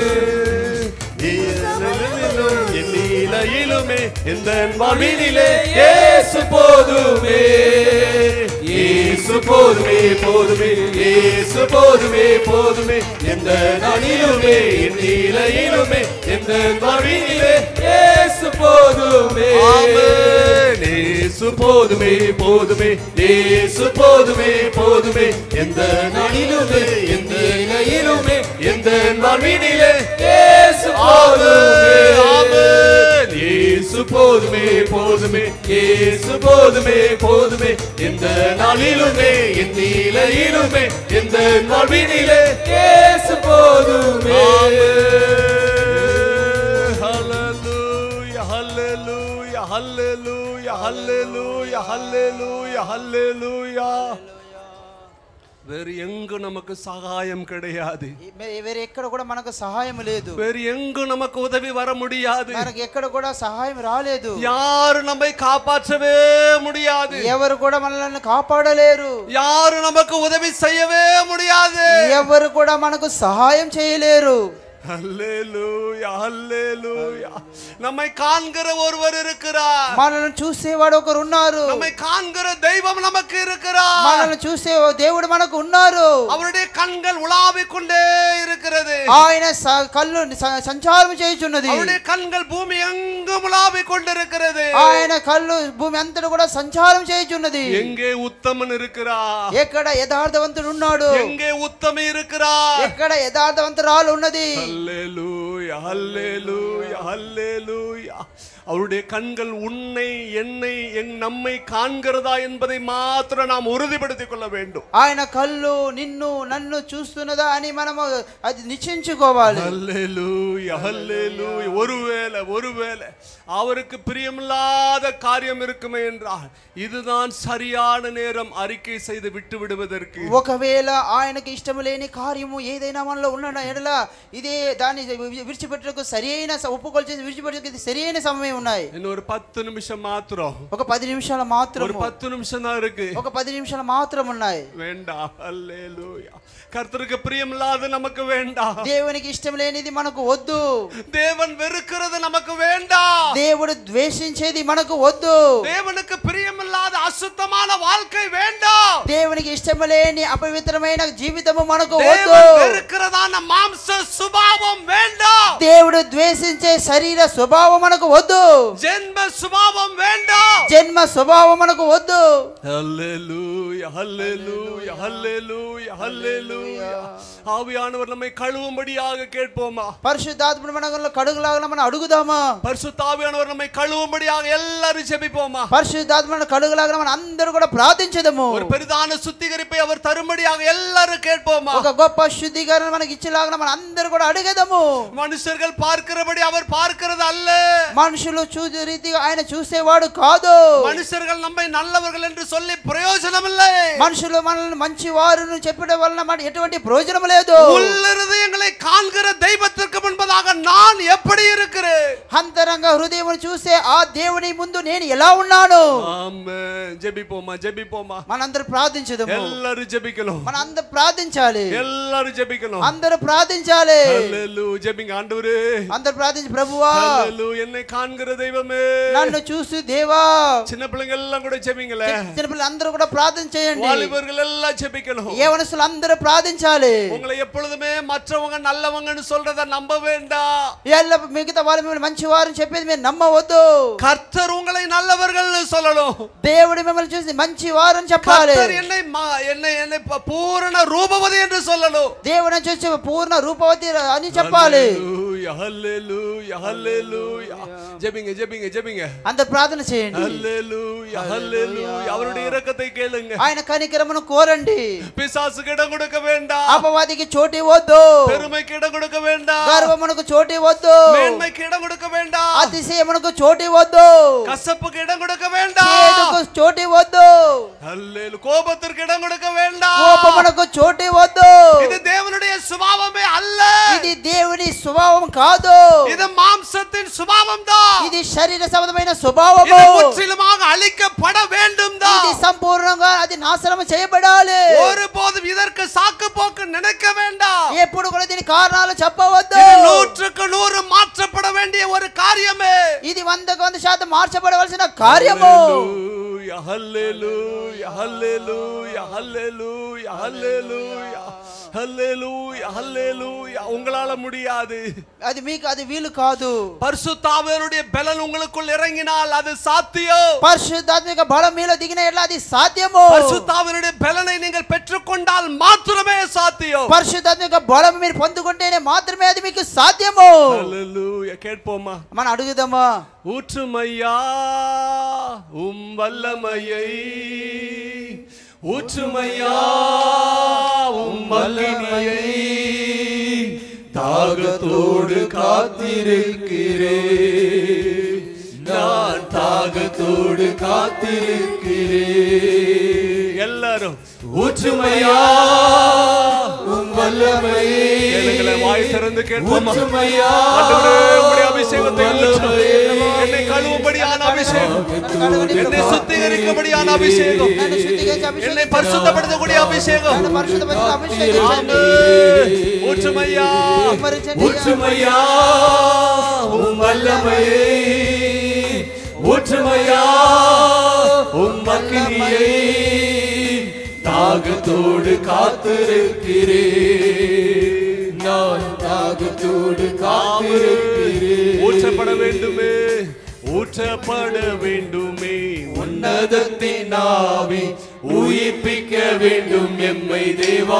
என்னிலையிலுமே எந்த മണ്ണിലെ യേശു പോതുമേ യേശു പോതുമേ പോതുമേ യേശു പോതുമേ പോതുമേ എന്ത നാളിലുമേ നീലയിലുമേ എന്ത മണ്ണിലെ യേശു പോതുമേ ஆமென். യേശു പോതുമേ പോതുമേ യേശു പോതുമേ പോതുമേ എന്ത നാളിലുമേ നീലയിലുമേ എന്ത മണ്ണിലെ യേശു പോതുമേ ஆமென். യേശു പോതുമേ போதுமே இயேசு போதுமே போதுமே எந்த நாளிலுமே என் நிலையிலுமே எந்த வாழ்வினிலே இயேசு போதுமே Hallelujah, hallelujah, hallelujah, hallelujah, hallelujah, hallelujah. வேறு எங்கு நமக்கு சகாயம் கிடையாது మే- వేరే ఎక్కడ కూడా మనకు సహాయం లేదు வேறு எங்கு நமக்கு உதவி வர முடியாது మనకు ఎక్కడ కూడా సహాయం రాలేదు யாரு நம்மை காப்பாற்றவே முடியாது ఎవరు కూడా మనల్ని కాపాడలేరు யாரு நமக்கு உதவி செய்யவே முடியாது ఎవరు కూడా మనకు సహాయం చేయలేరు அல்லேலூயா அல்லேலூயா நம்மை காண்கிற ஒருவர் இருக்கிறார் మనల్ని చూసేవాడు ఒకరు ఉన్నారు நம்மை காண்கிற தெய்வம் நமக்கு இருக்கிறார் మనల్ని చూసే ఓ దేవుడు మనకు ఉన్నారు அவருடைய கண்கள் உலாவிக் கொண்டே இருக்கிறது ఆయన స- కళ్ళు స- సంచారం చేయుచున్నది அவருடைய கண்கள் பூமி எங்கும் உலாவிக் கொண்டிருக்கிறது ఆయన కళ్ళు భూమి అంతటా కూడా సంచారం చేయుచున్నది எங்கே உத்தமன் இருக்கிறார் ఎక్కడ యథార్థవంతుడు ఉన్నాడు எங்கே உத்தமி இருக்கிறார் ఎక్కడ యథార్థవంతురాలు ఉన్నది அல்லேலூயா அல்லேலூயா அல்லேலூயா அவருடைய கண்கள் உன்னை என்னை எங் நம்மை காண்கிறதா என்பதை மாத்திரம் நாம் உறுதிப்படுத்திக் கொள்ள வேண்டும் ఆయన కళ్ళు నిన్ను నన్ను చూస్తున్నదా అని మనము అది నిశ్చయించుకోవాలి அல்லேலூயா அல்லேலூயா ஒருவேளை ஒருவேளை அவருக்கு பிரியமில்லாத காரியம் இருக்குமே என்றால் இதுதான் சரியான நேரம் அறிக்கை செய்து விட்டு விடுவதற்கு ఒకవేళ ఆయనకి ఇష్టం లేని కార్యము ఏదైనా మనలో ఉన్న ఎడల ఇదే దాన్ని విడిచిపెట్టకు సరి అయిన ఒప్పుకోలు చేసి విడిచిపెట్టకు ఇది సరి అయిన సమయం ఉన్నాయి இன்னும் ஒரு பத்து நிமிஷம் மாத்திரம் ఒక పది నిమిషాలు ஒரு మాత్రం பத்து நிமிஷம் தான் இருக்கு ఒక పది నిమిషాలు మాత్రం ఉన్నాయి வேண்டாம் அல்லேலூயா கர்த்தருக்கு பிரியமில்லாத நமக்கு வேண்டாம் దేవునికి ఇష్టం లేనిది మనకు వద్దు தேவன் வெறுக்கிறது நமக்கு வேண்டாம் దేవుడు ద్వేషించేది మనకు వద్దు தேவனுக்கு பிரியமில்லாத அசுத்தமான வாழ்க்கை வேண்டாம் దేవునికి ఇష్టం లేని అపవిత్రమైన జీవితము మనకు వద్దు தேவன் வெறுக்கிறதான மாம்ச சுபாவம் வேண்டாம் దేవుడు ద్వేషించే శరీర స్వభావం మనకు వద్దు ஜென்ம சுபாவம் வேண்டாம் జన్మ స్వభావం మనకు వద్దు ஹல்லேலூயா ஹல்லேலூயா ஹல்லேலூயா ஹல்லேலூயா ஆவியானவர் நம்மை கழுவும்படியாக கேட்போமா పరిశుద్ధాత్ముడు మనలో కడుగులాగా మనం అడుగుదామా பரிசுத்த ஆவியானவர் நம்மை கழுவும்படியாக எல்லாரும் ஜெபிப்போமா పరిశుద్ధాత్మను కడుగులాగా మనం అందరూ కూడా ప్రార్థించదము ஒரு பெரிதான சுத்திகரிப்பை அவர் தரும்படியாக எல்லாரும் கேட்போமா ఒక గొప్ప శుద్ధీకరణ మనకి ఇచ్చేలాగా మనం అందరూ కూడా అడగదము மனுஷர்கள் பார்க்கிறபடி அவர் பார்க்கிறது அல்ல మనుషులు చూసే రీతిగా ఆయన చూసేవాడు కాదు மனுஷர்கள் நம்மை நல்லவர்கள் என்று சொல்லி பிரயோஜனம் இல்லை మనుషులు మనల్ని మంచి వారు చెప్పడం వలన మన ఎటువంటి ప్రయోజనం లేదు உள்ளிருதயங்களை காண்கிற தெய்வத்திற்கு முன்பதாக நான் எப்படி இருக்கிறேன் అంతరంగ హృదయం చూసే ఆ దేవుని ముందు నేను ఎలా ఉన్నాను ஆமென் ஜெபிப்போமா ஜெபிப்போமா మనందరూ ప్రార్థించదము எல்லாரும் ஜெபிக்கணும் మన అందరూ ప్రార్థించాలి எல்லாரும் ஜெபிக்கணும் అందరూ ప్రార్థించాలి ஹalleluya ஜெபிங்க ஆண்டவரே అందరూ ప్రార్థించి ప్రభువా ஹalleluya என்னை காண்கிற தெய்வமே నన్ను చూసి దేవా சின்ன பிள்ளைங்க எல்லாம் கூட ஜெபிங்களே చిన్నపిల్లలు అందరూ కూడా ప్రార్థన చేయండి வாலிபர்கள் எல்லாம் ஜெபிக்கணும் ఏ మనసులు అందరూ ప్రార్థించాలి உங்களை எப்பொழுதுமே மற்றவங்க நல்லவங்கன்னு சொல்றத நம்ப வேண்டாம் ఎల్ల మిగతా వాళ్ళు మిమ్మల్ని మంచి వారని చెప్పేది మీరు నమ్మవద్దు கர்த்தர் உங்களை நல்லவர்கள்னு சொல்லணும் దేవుడు మిమ్మల్ని చూసి మంచి వారని చెప్పాలి கர்த்தர் என்னை ம- என்னை என்னை ப- பூரண ரூபவதி என்று சொல்லணும் దేవుని చూసి పూర్ణ రూపవతి అని చెప్పాలి ஹalleluya ஹalleluya ஹalleluya ஜெபிங்க ஜெபிங்க ஜெபிங்க అంత ప్రార్థన చేయండి ஹalleluya ஹalleluya அவருடைய இரக்கத்தை கேளுங்க ఆయన కనికరమును కోరండి பிசாசுக்கு இடம் கொடுக்க வேண்டாம் అపవాదికి చోటు ఇవ్వద్దు பெருமைக்கு இடம் கொடுக்க வேண்டாம் గర్వమునకు చోటు ఇవ్వద్దు மேன்மைக்கு இடம் கொடுக்க வேண்டாம் అతిశయమునకు చోటు ఇవ్వద్దు கசப்புக்கு இடம் கொடுக்க வேண்டாம் చేదుకు చోటు ఇవ్వద్దు ஹalleluya கோபத்திற்கு இடம் கொடுக்க வேண்டாம் కోపమునకు చోటు ఇవ్వద్దు இது தேவனுடைய சுபாவமே அல்ல ఇది దేవుని స్వభావం కాదు இது மாம்சத்தின் சுபாவம் தான் ఇది శరీర సంబంధమైన స్వభావము இது முற்றிலுமாக அழிக்கப்பட வேண்டும் ఇది தான் సంపూర్ణంగా అది నాశనం చేయబడాలి ஒருபோதும் இதற்கு சாக்கு போக்கு நினைக்க வேண்டாம் ఎప్పుడు కూడా దీని కారణాలు చెప్పవద్దు இது நூற்றுக்கு நூறு மாற்றப்பட வேண்டிய ஒரு காரியமே ఇది వందకు వంద శాతం మార్చబడవలసిన కార్యము Hallelujah, hallelujah, hallelujah, hallelujah, hallelujah. ஹல்லேலூயா ஹல்லேலூயா உங்களால முடியாது అది మీకు అది వీలు కాదు பரிசுத்தாவியனுடைய பலன் உங்களுக்குள் இறங்கினால் அது சாத்தியம் పరిశుద్ధాత్మిక బలం మీలో దిగిన ఎట్లా అది సాధ్యము பரிசுத்தாவியனுடைய பலனை நீங்கள் பெற்றுக்கொண்டால் மாத்திரமே சாத்தியம் పరిశుద్ధాత్మిక బలం మీరు పొందుకుంటేనే మాత్రమే అది మీకు సాధ్యము ஹல்லேலூயா கேட்போமா మనం అడుగుదామా ஊற்றுமையா உம் வல்லமையை ஊற்றுமையா உம் வல்லமையை தாகத்தோடு காத்திருக்கிறே நான் தாகத்தோடு காத்திருக்கிறே எல்லாரும் ஊற்றுமையா உம் வல்லமையை கேளுங்களேன் வாய் திறந்து கேட்போமா ஊற்றுமையா ஆண்டவரே, உம்முடைய அபிஷேகத்தை ஊற்றும். என்னை கழுவும்படியான அபிஷேகம் என்னை சுத்திகரிக்கும்படியான அபிஷேகம் నన్ను శుద్ధికరించి என்னை అభిషేకించు. பரிசுத்தப்படுத்தக்கூடிய அபிஷேகம் నన్ను పరిశుద్ధపరిచి అభిషేకించండి. ஆமென். ஊற்றுமையா కుమ్మరించండి. ஊற்றுமையா உம் வல்லமையை ஊற்றுமையா உம் அக்கினியை தாகத்தோடு காத்திருக்கிறே நான் தாகத்தோடு காத்திருக்கிறேன் ஊற்றப்பட வேண்டுமே ஊற்றப்பட வேண்டுமே உன்னதத்தின் ஆவி உயிர்ப்பிக்க வேண்டும் எம்மை தேவா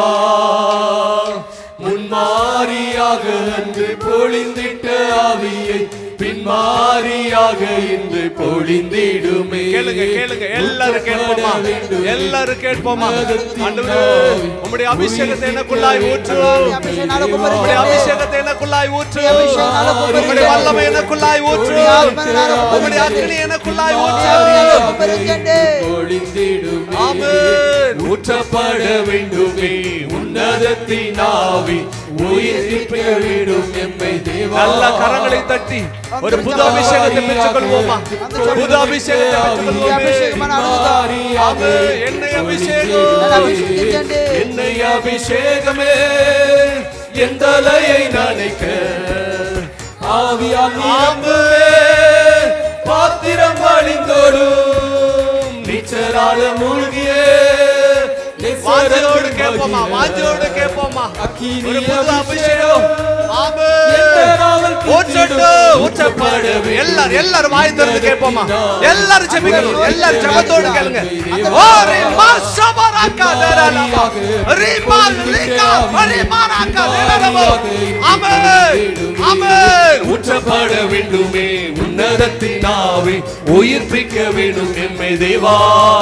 முன்மாரியாக அன்று பொழிந்திட்ட ஆவியை பின்மாரியாக இன்று பொழிந்திடுமே கேளுங்க கேளுங்க எல்லாரும் கேட்போமா எல்லாரும் கேட்போமா ஆண்டவரே உம்முடைய அபிஷேகத்தை எனக்குள்ளாய் ஊற்று అభిషేకం నాలో உம்முடைய కుమ్మరించండి. அபிஷேகத்தை எனக்குள்ளாய் ஊற்று அபிஷேகம் நாள கும்மரிக்கை. உம்முடைய வல்லமை எனக்குள்ளாய் ஊற்று உம்முடைய ஆத்மா நாள கும்மரிக்கை. உம்முடைய அக்கினி எனக்குள்ளாய் ஊற்று నాలో కుమ్మరించండి. பொழிந்திடுமே ஆமென். ஊற்றப்பட வேண்டுமே உன்னதத்தின் ஆவி உயிர்ப்பிக்க வேண்டும் எம்மை தேவா நல்ல கரங்களை தட்டி ஒரு புது அபிஷேகத்தை பெற்றுக்கொள்வோமா புது அபிஷேகத்தை ఈ பெற்றுக்கொள்வோமே అభిషేకం మనం అడుగుదాం. ஆமென். என்னை నన్ను அபிஷேகம் అభిషేకించండి. என்னை அபிஷேகமே என் தலையை நனைக்க ஆவியால் நீரம்புவே பாத்திரம் வழிந்தோடும் நீச்சலால மூழ்கியே வாஞ்சையோடு கேட்போமா வாஞ்சையோடு கேட்போமா ஒரு புது அபிஷேகம் ஆமென். ஊற்றட்டு, ஊற்றப்படு. எல்லாரும் எல்லாரும் வாய் திறந்து கேட்போமா எல்லாரும் ஜெபிக்கணும் எல்லாரும் ஜெபத்தோடு கேளுங்க ஓ ரிமா சபராக்கா தரலமா ரிமா லிகா பரிமாராக்கா தரலமா ஆமென் ஆமென் ஊற்றப்பட வேண்டுமே உன்னதத்தின் ஆவி உயிர்ப்பிக்க வேண்டும் எம்மை தேவா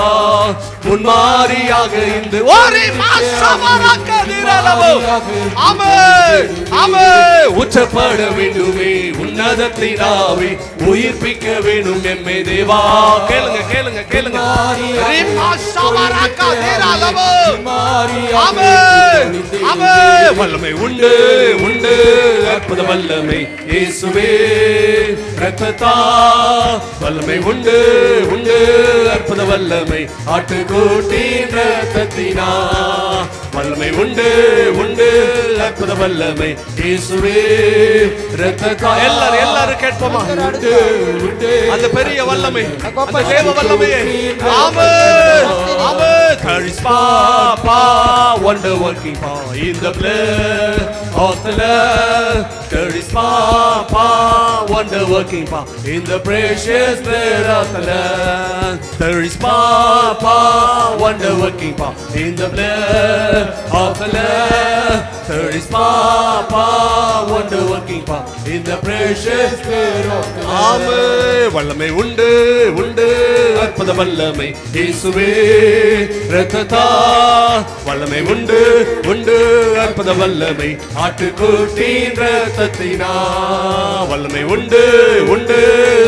முன்மாரியாக இந்த ஓ ரிமா சபராக்கா தரலமா ஆமென் ஆமென் ஊற்றப்பட வேண்டுமே உன்னதத்தின் ஆவி உயிர்ப்பிக்க வேண்டும் எம்மை தேவா கேளுங்க கேளுங்க கேளுங்க ரிமா சபராக்கா தரலமா ஆமே ஆமே வல்லமை உண்டு உண்டு அற்புத வல்லமை இயேசுவே ரத்தத்தா வல்லமை உண்டு உண்டு அற்புத வல்லமை ஆட்டுக்கூட்டின் ரத்தத்தினா வல்லமை உண்டு உண்டு அற்புத வல்லமை இயேசுவே ரத்தத்தா எல்லாரும் எல்லாரும் கேட்போமா உண்டு உண்டு அந்த பெரிய வல்லமை அந்த தேவ வல்லமையே ஆமே ஆமே there is power power wonder working power in the blood of the lamb there is power power wonder working power in the precious blood of the lamb there is power power wonder working power in the blood of the lamb there is power power wonder working power in the precious blood of the lamb ஆமே வல்லமை உண்டு உண்டு அற்புத வல்லமை இயேசுவே ரத்தத்தா வல்லமை உண்டு உண்டு அற்புத வல்லமை ஆட்டுக்குட்டின் ரத்தத்தினா வல்லமை உண்டு உண்டு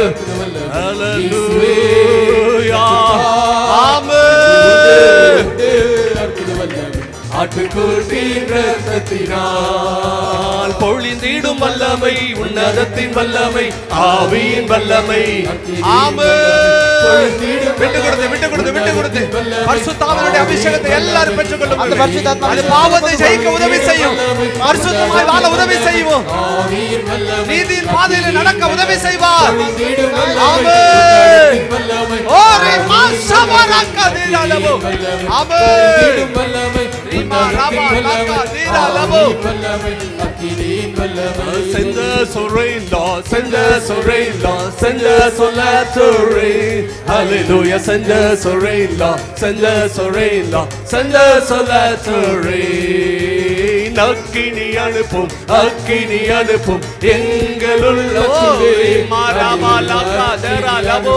ஹalleluya ஆமென் ஆட்டுக்குட்டின் ரத்தத்தினால் பொழிந்திடும் வல்லமை உன்னதத்தின் வல்லமை ஆவியின் வல்லமை ஆமென் விட்டு கொடுத்து விட்டு கொடுத்து விட்டு கொடுத்து பரிசுத்தாவினுடைய அபிஷேகத்தை எல்லாரும் அந்த பெற்றுக்கொள்ளும் பரிசுத்தாத்மா அது பாவத்தை ஜெயிக்க உதவி செய்யும் பரிசுத்தமாய் வாழ உதவி செய்யும் ஆவியின் வல்லமை நீதியின் பாதையில நடக்க உதவி செய்வார் பொழிந்திடும் ஆமென். வல்லமை ஓ ரிமா சபரக்க திரளவு. ஆமென். பொழிந்திடும் வல்லமை ரீமா ராமா லாக்கா நீரா லபோ வல்லமை அக்கினியின் வல்லமை Send us a rain, Lord. Send us a rain, Lord. Send us a latter rain. Hallelujah. Send us a rain, Lord. Send us a rain, Lord. Send us a latter rain. அக்கினி அனுப்பும் அக்கினி அனுப்பும் எங்கள் உள்ளத்திலே மாறாமா லாக்கா தேரா லபோ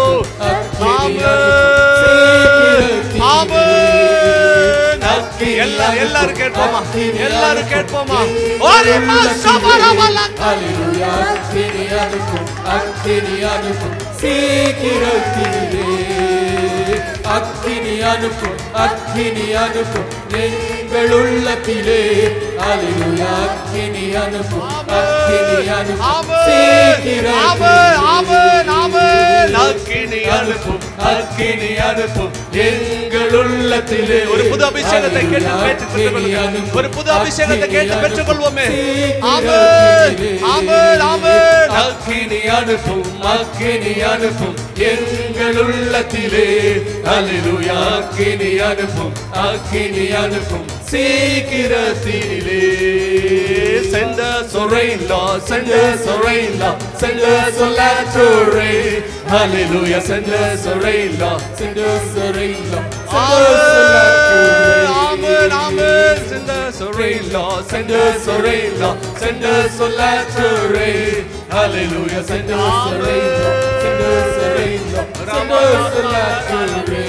ஆமென் ஆமென் அக்கி எல்லா எல்லாரும் கேட்போமா எல்லாரும் கேட்போமா ஒரே மாசபரவலா அல்லேலூயா அக்கினி அனுப்பும் அக்கினி அனுப்பும் சீக்கிரத்திலே அக்கினி அனுப்பும் அக்கினி அனுப்பும் எங்கள் உள்ளத்திலே அல்லேலூயா அக்கினி அனுப்பும் அக்கினி அனுப்பும் ஆமென் சீக்கிரத்திலே ஆமென் ஆமென் அக்கினி அனுப்பும் அக்கினி அனுப்பும் எங்கள் உள்ளத்திலே ஒரு புது அபிஷேகத்தை கேட்டு பெற்றுக் கொள்ளுங்கள் ஒரு புது அபிஷேகத்தை கேட்டு பெற்றுக்கொள்வோமே ஆமென் ஆமென் ஆமென் அக்கினி அனுப்பும் அக்கினி அனுப்பும் எங்கள் உள்ளத்திலே அல்லேலூயா அக்கினி அனுப்பும் அக்கினி அனுப்பும் சீக்கிரத்திலே send us a rain Lord send us a rain Lord send us a latter rain hallelujah send us a rain Lord Send us a rain, Lord. Send us a latter rain. Amen, amen. Send us a rain, Lord. Send us a rain, Lord. Send us a latter rain. Hallelujah. Send us a rain, Lord. Send us a rain, Lord. Send us a latter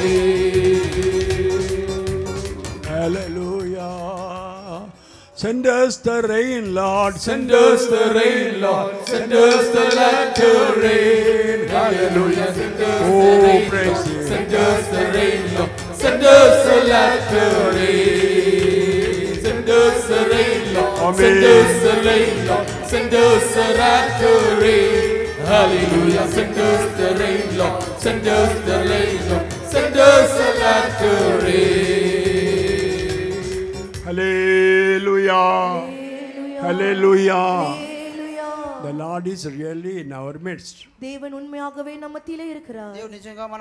rain. Hallelujah. Send us the rain, Lord. Send us the rain, Lord. Send us the latter rain. Hallelujah. Send us Oh, the rain, praise Lord. you. Send us the rain, Lord. Send us the latter rain. Send us the rain, Lord. Amen. Send us the rain, Lord. Send us the latter rain. Hallelujah. Send us the rain, Lord. Send us the rain, Lord. Send us the latter rain. Hallelujah. Hallelujah. Hallelujah. The Lord is really in our midst. தேவன் உண்மையாகவே நம்ம மத்தியிலே இருக்கிறார் దేవుడు నిజంగా మన